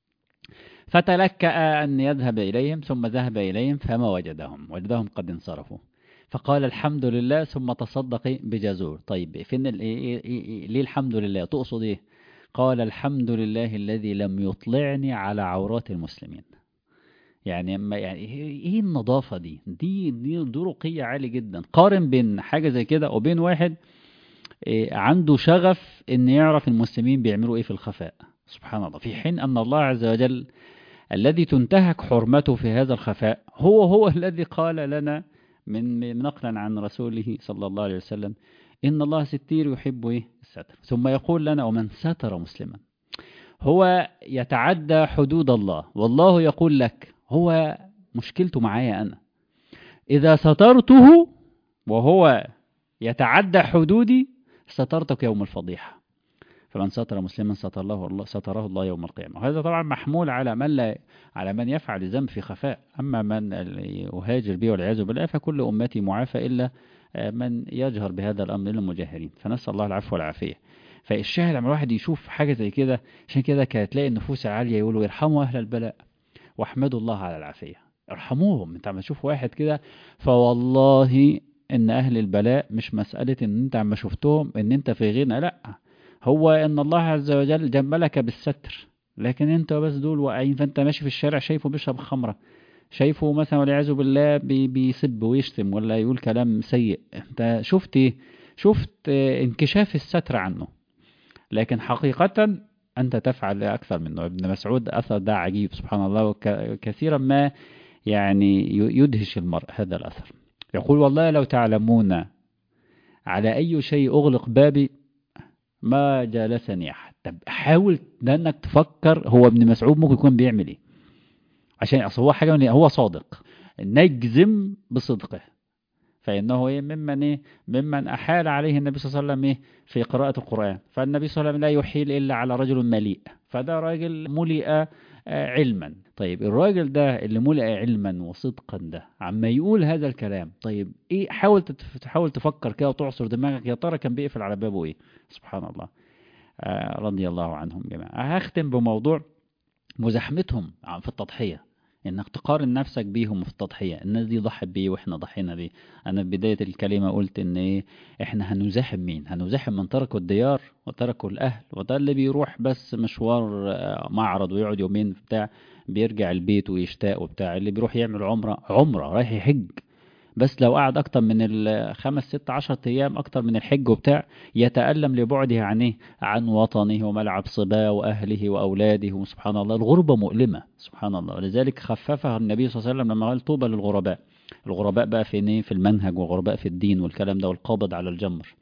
فتلكأ أن يذهب إليهم ثم ذهب إليهم فما وجدهم وجدهم قد انصرفوا فقال الحمد لله ثم تصدق بجزور طيب فين ليه الحمد لله تقصد ايه قال الحمد لله الذي لم يطلعني على عورات المسلمين يعني اما يعني ايه النظافة دي دي دي, دي رقية عالي جدا قارن بين حاجة زي كده وبين واحد إيه عنده شغف ان يعرف المسلمين بيعملوا ايه في الخفاء سبحان الله في حين ان الله عز وجل الذي تنتهك حرمته في هذا الخفاء هو هو الذي قال لنا من نقلا عن رسوله صلى الله عليه وسلم إن الله ستير يحب إيه الستر ثم يقول لنا ومن ستر مسلما هو يتعدى حدود الله والله يقول لك هو مشكلته معايا أنا إذا سترته وهو يتعدى حدودي سترتك يوم الفضيحة فمن ستر مسلما ستر الله الله ستره الله يوم القيامة وهذا طبعا محمول على من لا على من يفعل الذنب في خفاء أما من يهاجر به والعياذ بالله فكل أمتي معافى إلا من يجهر بهذا الأمر إلا المجاهرين فنسأل الله العفو والعافية فالشاهد لما الواحد يشوف حاجة زي كده عشان كده كانت تلاقي النفوس العالية يقولوا يرحموا أهل البلاء واحمدوا الله على العافية ارحموهم انت عم تشوف واحد كده فوالله ان اهل البلاء مش مسألة ان انت عم شفتهم ان انت في غنى لا هو ان الله عز وجل جملك بالستر لكن انت بس دول واقعين فانت ماشي في الشارع شايفه بيشرب خمرة شايفه مثلا والعياذ بالله بي بيسب ويشتم ولا يقول كلام سيء انت شفت ايه شفت انكشاف الستر عنه لكن حقيقة أنت تفعل أكثر منه ابن مسعود أثر ده عجيب سبحان الله وكثيرا ما يعني يدهش المرء هذا الأثر يقول والله لو تعلمون على أي شيء أغلق بابي ما جالسني أحد طب حاول لأنك تفكر هو ابن مسعود ممكن يكون بيعمل إيه عشان أصل هو حاجة من هو صادق نجزم بصدقه فإنه إيه ممن إيه ممن أحال عليه النبي صلى الله عليه وسلم إيه في قراءة القرآن فالنبي صلى الله عليه وسلم لا يحيل إلا على رجل مليء فده راجل ملئ علما طيب الراجل ده اللي ملئ علما وصدقا ده عما يقول هذا الكلام طيب ايه حاول تحاول تفكر كده وتعصر دماغك يا ترى كان بيقفل على بابه ايه سبحان الله آه رضي الله عنهم جميعا هختم بموضوع مزاحمتهم في التضحيه انك تقارن نفسك بيهم في التضحية الناس دي ضحت بيه واحنا ضحينا بيه انا في بداية الكلمة قلت ان ايه احنا هنزاحم مين هنزاحم من تركوا الديار وتركوا الاهل وده اللي بيروح بس مشوار معرض ويقعد يومين بتاع بيرجع البيت ويشتاق وبتاع اللي بيروح يعمل عمرة عمرة رايح يحج بس لو قعد اكتر من الخمس ست عشر ايام اكتر من الحج وبتاع يتألم لبعده عن ايه عن وطنه وملعب صباه واهله واولاده سبحان الله الغربة مؤلمة سبحان الله ولذلك خففها النبي صلى الله عليه وسلم لما قال طوبى للغرباء الغرباء بقى في ايه في المنهج وغرباء في الدين والكلام ده والقابض على الجمر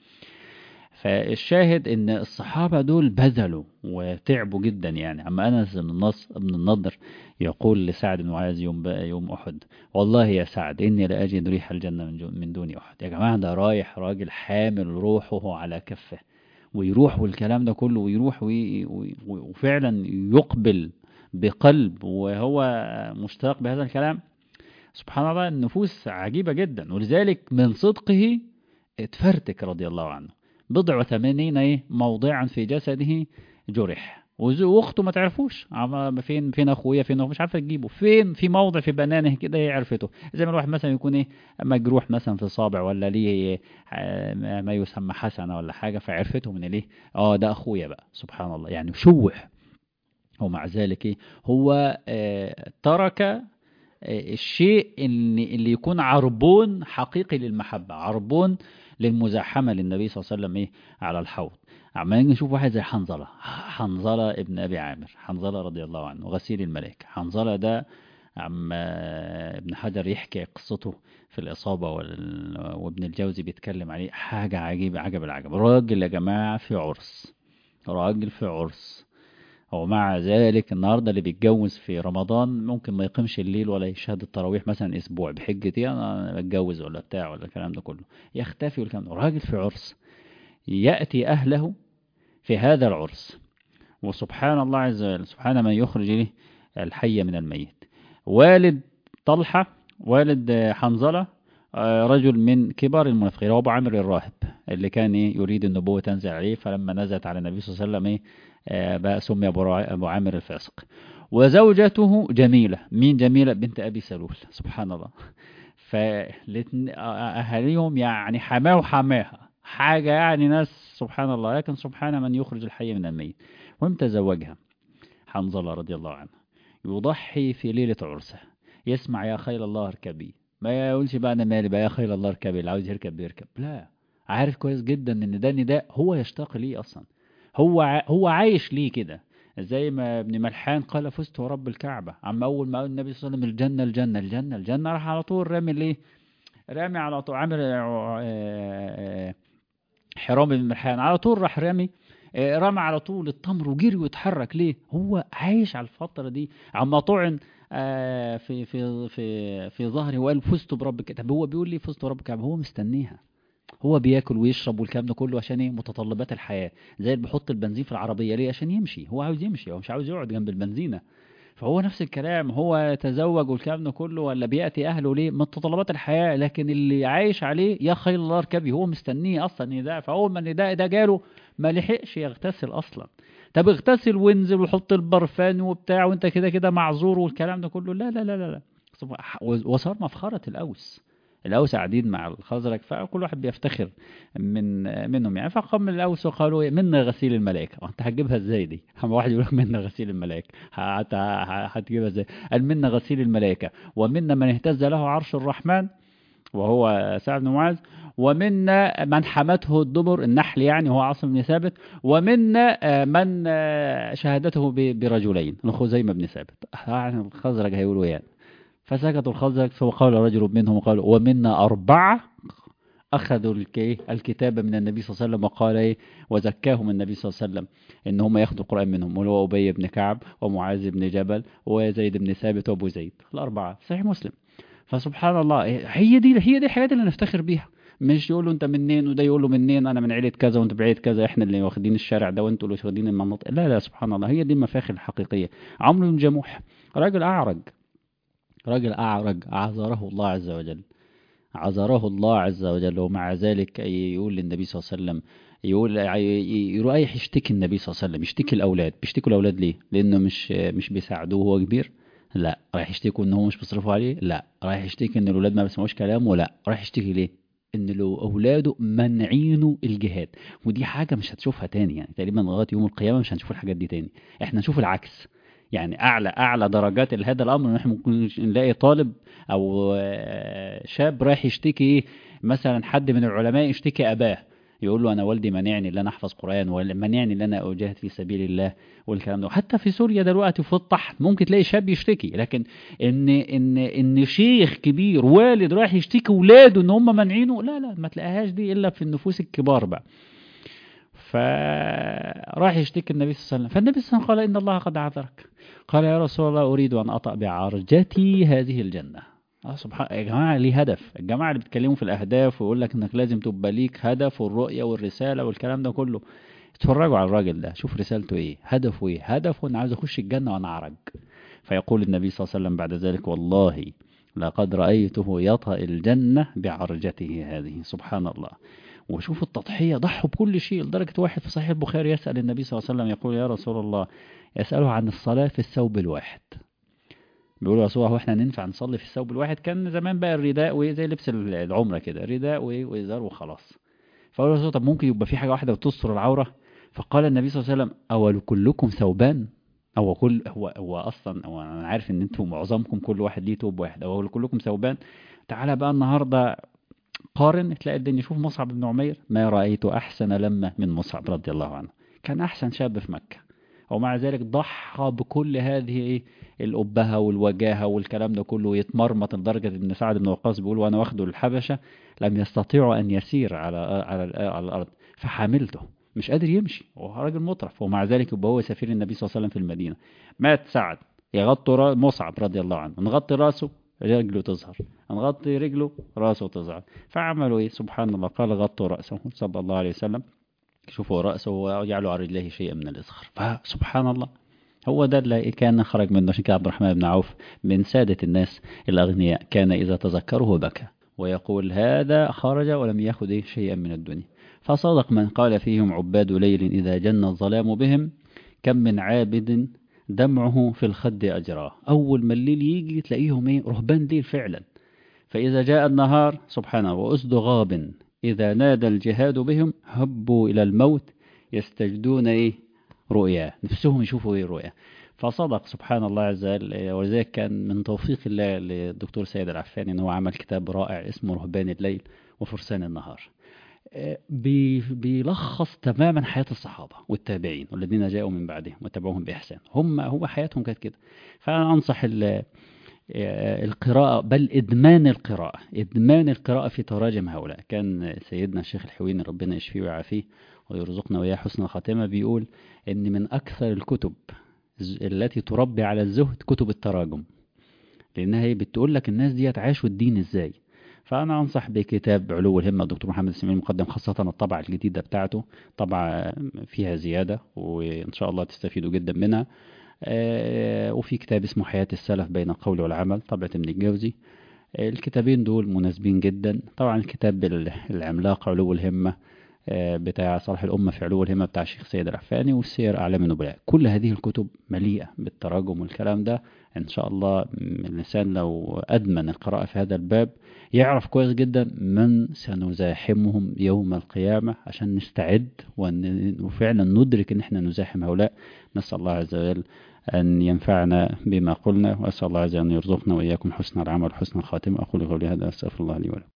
فالشاهد ان الصحابة دول بذلوا وتعبوا جدا يعني اما انس بن النص بن النضر يقول لسعد بن معاذ يوم بقى يوم احد والله يا سعد اني لاجد ريح الجنة من, من دون احد يا جماعة ده رايح راجل حامل روحه على كفه ويروح والكلام ده كله ويروح وي وفعلا يقبل بقلب وهو مشتاق بهذا الكلام سبحان الله النفوس عجيبة جدا ولذلك من صدقه اتفرتك رضي الله عنه بضع وثمانين ايه موضعا في جسده جرح واخته ما تعرفوش فين فين اخويا فين مش عارفه تجيبه فين في موضع في بنانه كده هي عرفته زي ما الواحد مثلا يكون ايه مجروح مثلا في صابع ولا ليه ما يسمى حسنه ولا حاجه فعرفته من ليه اه ده اخويا بقى سبحان الله يعني شوه ومع ذلك ايه هو آه ترك الشيء اللي, اللي يكون عربون حقيقي للمحبة عربون للمزاحمة للنبي صلى الله عليه وسلم إيه على الحوض عمالين نشوف واحد زي حنظلة حنظلة ابن أبي عامر حنظلة رضي الله عنه غسيل الملائكة حنظلة ده عم ابن حجر يحكي قصته في الإصابة وابن الجوزي بيتكلم عليه حاجة عجيبة عجب العجب راجل يا جماعة في عرس راجل في عرس ومع ذلك النهاردة اللي بيتجوز في رمضان ممكن ما يقيمش الليل ولا يشهد التراويح مثلا اسبوع بحجة ايه انا بتجوز ولا بتاع ولا الكلام ده كله يختفي والكلام ده راجل في عرس يأتي اهله في هذا العرس وسبحان الله عز وجل سبحان من يخرج له الحي من الميت والد طلحة والد حنظلة رجل من كبار المنافقين هو ابو عامر الراهب اللي كان ايه يريد النبوة تنزل عليه فلما نزلت على النبي صلى الله عليه وسلم ايه بقى سمي أبو عامر الفاسق وزوجته جميلة مين جميلة بنت أبي سلول سبحان الله فأهاليهم يعني حماه وحماها حاجة يعني ناس سبحان الله لكن سبحان من يخرج الحي من الميت وهم تزوجها حنظلة رضي الله عنه يضحي في ليلة عرسه يسمع يا خيل الله اركبي ما يقولش بقى أنا مالي بقى يا خيل الله اركبي اللي عاوز يركب بيركب لا عارف كويس جدا ان ده نداء هو يشتاق ليه اصلا هو هو عايش ليه كده زي ما ابن ملحان قال فزت ورب الكعبة عم أول ما قال النبي صلى الله عليه وسلم الجنة الجنة الجنة الجنة راح على طول رامي ليه رامي على طول عامل حرام بن ملحان على طول راح رامي آه، رمى على طول التمر وجري ويتحرك ليه هو عايش على الفترة دي عما طعن آه، في في في في ظهري وقال فزت برب الكعبة طب هو بيقول لي فزت برب الكعبة هو مستنيها هو بياكل ويشرب والكلام ده كله عشان ايه متطلبات الحياة زي اللي بيحط البنزين في العربية ليه عشان يمشي هو عاوز يمشي هو مش عاوز يقعد جنب البنزينة فهو نفس الكلام هو تزوج والكلام ده كله ولا بيأتي أهله ليه متطلبات الحياة لكن اللي عايش عليه يا خير الله اركبي هو مستنيه أصلا نداء فأول ما النداء ده جاله ما لحقش يغتسل أصلا طب اغتسل وانزل وحط البرفان وبتاع وانت كده كده معذور والكلام ده كله لا لا لا لا, لا. وصار مفخرة الأوس الأوس قاعدين مع الخزرج فكل واحد بيفتخر من منهم يعني فقام الأوس وقالوا منا غسيل الملائكة وانت هتجيبها ازاي دي؟ اما واحد يقول لك منا غسيل الملائكة هتجيبها ازاي؟ قال منا غسيل الملائكة ومنا من اهتز له عرش الرحمن وهو سعد بن معاذ ومنا من حمته الدبر النحل يعني هو عاصم بن ثابت ومنا من شهادته برجلين الخزيمة بن ثابت الخزرج هيقولوا يعني فسكتوا الخزرج وقال رجل منهم قال ومنا أربعة أخذوا الكتاب من النبي صلى الله عليه وسلم وقال إيه وزكاهم النبي صلى الله عليه وسلم إن هم ياخذوا القرآن منهم وهو أبي بن كعب ومعاذ بن جبل وزيد بن ثابت وأبو زيد الأربعة صحيح مسلم فسبحان الله هي دي هي دي الحاجات اللي نفتخر بيها مش يقول له انت منين وده يقول له منين انا من عيله كذا وانت بعيله كذا احنا اللي واخدين الشارع ده وانتوا اللي واخدين المناطق لا لا سبحان الله هي دي المفاخر الحقيقيه عمرو بن جموح راجل اعرج راجل أعرج عذره الله عز وجل عذره الله عز وجل ومع ذلك يقول للنبي صلى الله عليه وسلم يقول يروح يشتكي النبي صلى الله عليه وسلم يشتكي الأولاد بيشتكوا الأولاد ليه لأنه مش مش بيساعدوه وهو كبير لا رايح يشتكوا ان هو مش بيصرفوا عليه لا رايح يشتكي ان الاولاد ما بيسمعوش كلامه لا رايح يشتكي ليه ان لو اولاده منعينه الجهاد ودي حاجه مش هتشوفها تاني يعني تقريبا لغايه يوم القيامه مش هنشوف الحاجات دي تاني احنا نشوف العكس يعني اعلى اعلى درجات هذا الامر ان احنا ممكن نلاقي طالب او شاب رايح يشتكي مثلا حد من العلماء يشتكي اباه يقول له انا والدي منعني ان انا احفظ قران ومنعني ان انا اجاهد في سبيل الله والكلام ده حتى في سوريا دلوقتي في الطحن ممكن تلاقي شاب يشتكي لكن ان ان ان شيخ كبير والد رايح يشتكي ولاده ان هم مانعينه لا لا ما تلاقيهاش دي الا في النفوس الكبار بقى فراح يشتكي النبي صلى الله عليه وسلم فالنبي صلى الله عليه وسلم قال إن الله قد عذرك قال يا رسول الله أريد أن أطأ بعرجتي هذه الجنة اه سبحان يا جماعة ليه هدف الجماعة اللي بيتكلموا في الأهداف ويقول لك إنك لازم تبقى ليك هدف والرؤية والرسالة والكلام ده كله اتفرجوا على الراجل ده شوف رسالته إيه هدفه إيه هدفه إن عاوز أخش الجنة وأنا أعرج فيقول النبي صلى الله عليه وسلم بعد ذلك والله لقد رأيته يطأ الجنة بعرجته هذه سبحان الله وشوف التضحية ضحوا بكل شيء لدرجة واحد في صحيح البخاري يسأل النبي صلى الله عليه وسلم يقول يا رسول الله يسأله عن الصلاة في الثوب الواحد بيقول يا رسول الله احنا ننفع نصلي في الثوب الواحد كان زمان بقى الرداء وايه زي لبس العمرة كده رداء وايه وازار وخلاص فقال له طب ممكن يبقى في حاجة واحدة وتستر العورة فقال النبي صلى الله عليه وسلم أول كلكم ثوبان هو كل هو هو اصلا هو انا عارف ان انتم معظمكم كل واحد ليه توب واحد او كلكم ثوبان تعالى بقى النهارده قارن تلاقي الدنيا شوف مصعب بن عمير ما رأيت أحسن لما من مصعب رضي الله عنه كان أحسن شاب في مكة ومع ذلك ضحى بكل هذه ايه الأبهة والوجاهة والكلام ده كله يتمرمط لدرجة إن سعد بن وقاص بيقول وأنا واخده الحبشة لم يستطيع أن يسير على على على الأرض فحاملته مش قادر يمشي هو راجل مطرف ومع ذلك يبقى هو سفير النبي صلى الله عليه وسلم في المدينة مات سعد يغطي مصعب رضي الله عنه نغطي راسه رجله تظهر نغطي رجله راسه تظهر فعملوا ايه سبحان الله قال غطوا رأسه صلى الله عليه وسلم شوفوا رأسه ويجعلوا على رجليه شيئا من الإزخر فسبحان الله هو ده اللي كان خرج منه عشان كده عبد الرحمن بن عوف من سادة الناس الأغنياء كان إذا تذكره بكى ويقول هذا خرج ولم يأخذ إيه شيئا من الدنيا فصدق من قال فيهم عباد ليل إذا جن الظلام بهم كم من عابد دمعه في الخد أجراه أول ما الليل يجي تلاقيهم إيه رهبان ليل فعلا فإذا جاء النهار سبحانه وأسد غاب إذا نادى الجهاد بهم هبوا إلى الموت يستجدون إيه رؤيا نفسهم يشوفوا إيه رؤيا فصدق سبحان الله عز وجل ولذلك كان من توفيق الله للدكتور سيد العفاني أنه عمل كتاب رائع اسمه رهبان الليل وفرسان النهار بيلخص تماما حياة الصحابة والتابعين والذين جاءوا من بعدهم وتبعوهم بإحسان هم هو حياتهم كانت كده فأنا أنصح القراءة بل إدمان القراءة إدمان القراءة في تراجم هؤلاء كان سيدنا الشيخ الحويني ربنا يشفيه ويعافيه ويرزقنا وإياه حسن الخاتمة بيقول إن من أكثر الكتب التي تربي على الزهد كتب التراجم لأنها هي بتقول لك الناس دي عاشوا الدين إزاي فأنا أنصح بكتاب علو الهمة الدكتور محمد السمير المقدم خاصة الطبعة الجديدة بتاعته طبعة فيها زيادة وإن شاء الله تستفيدوا جدا منها وفي كتاب اسمه حياة السلف بين القول والعمل طبعة ابن الجوزي الكتابين دول مناسبين جدا طبعا الكتاب العملاق علو الهمة بتاع صالح الأمة في علو الهمة بتاع الشيخ سيد العفاني والسير أعلام النبلاء كل هذه الكتب مليئة بالتراجم والكلام ده إن شاء الله الإنسان لو أدمن القراءة في هذا الباب يعرف كويس جدا من سنزاحمهم يوم القيامة عشان نستعد وفعلا ندرك إن احنا نزاحم هؤلاء نسأل الله عز وجل أن ينفعنا بما قلنا وأسأل الله عز وجل أن يرزقنا وإياكم حسن العمل وحسن الخاتمة أقول قولي هذا أستغفر الله لي ولكم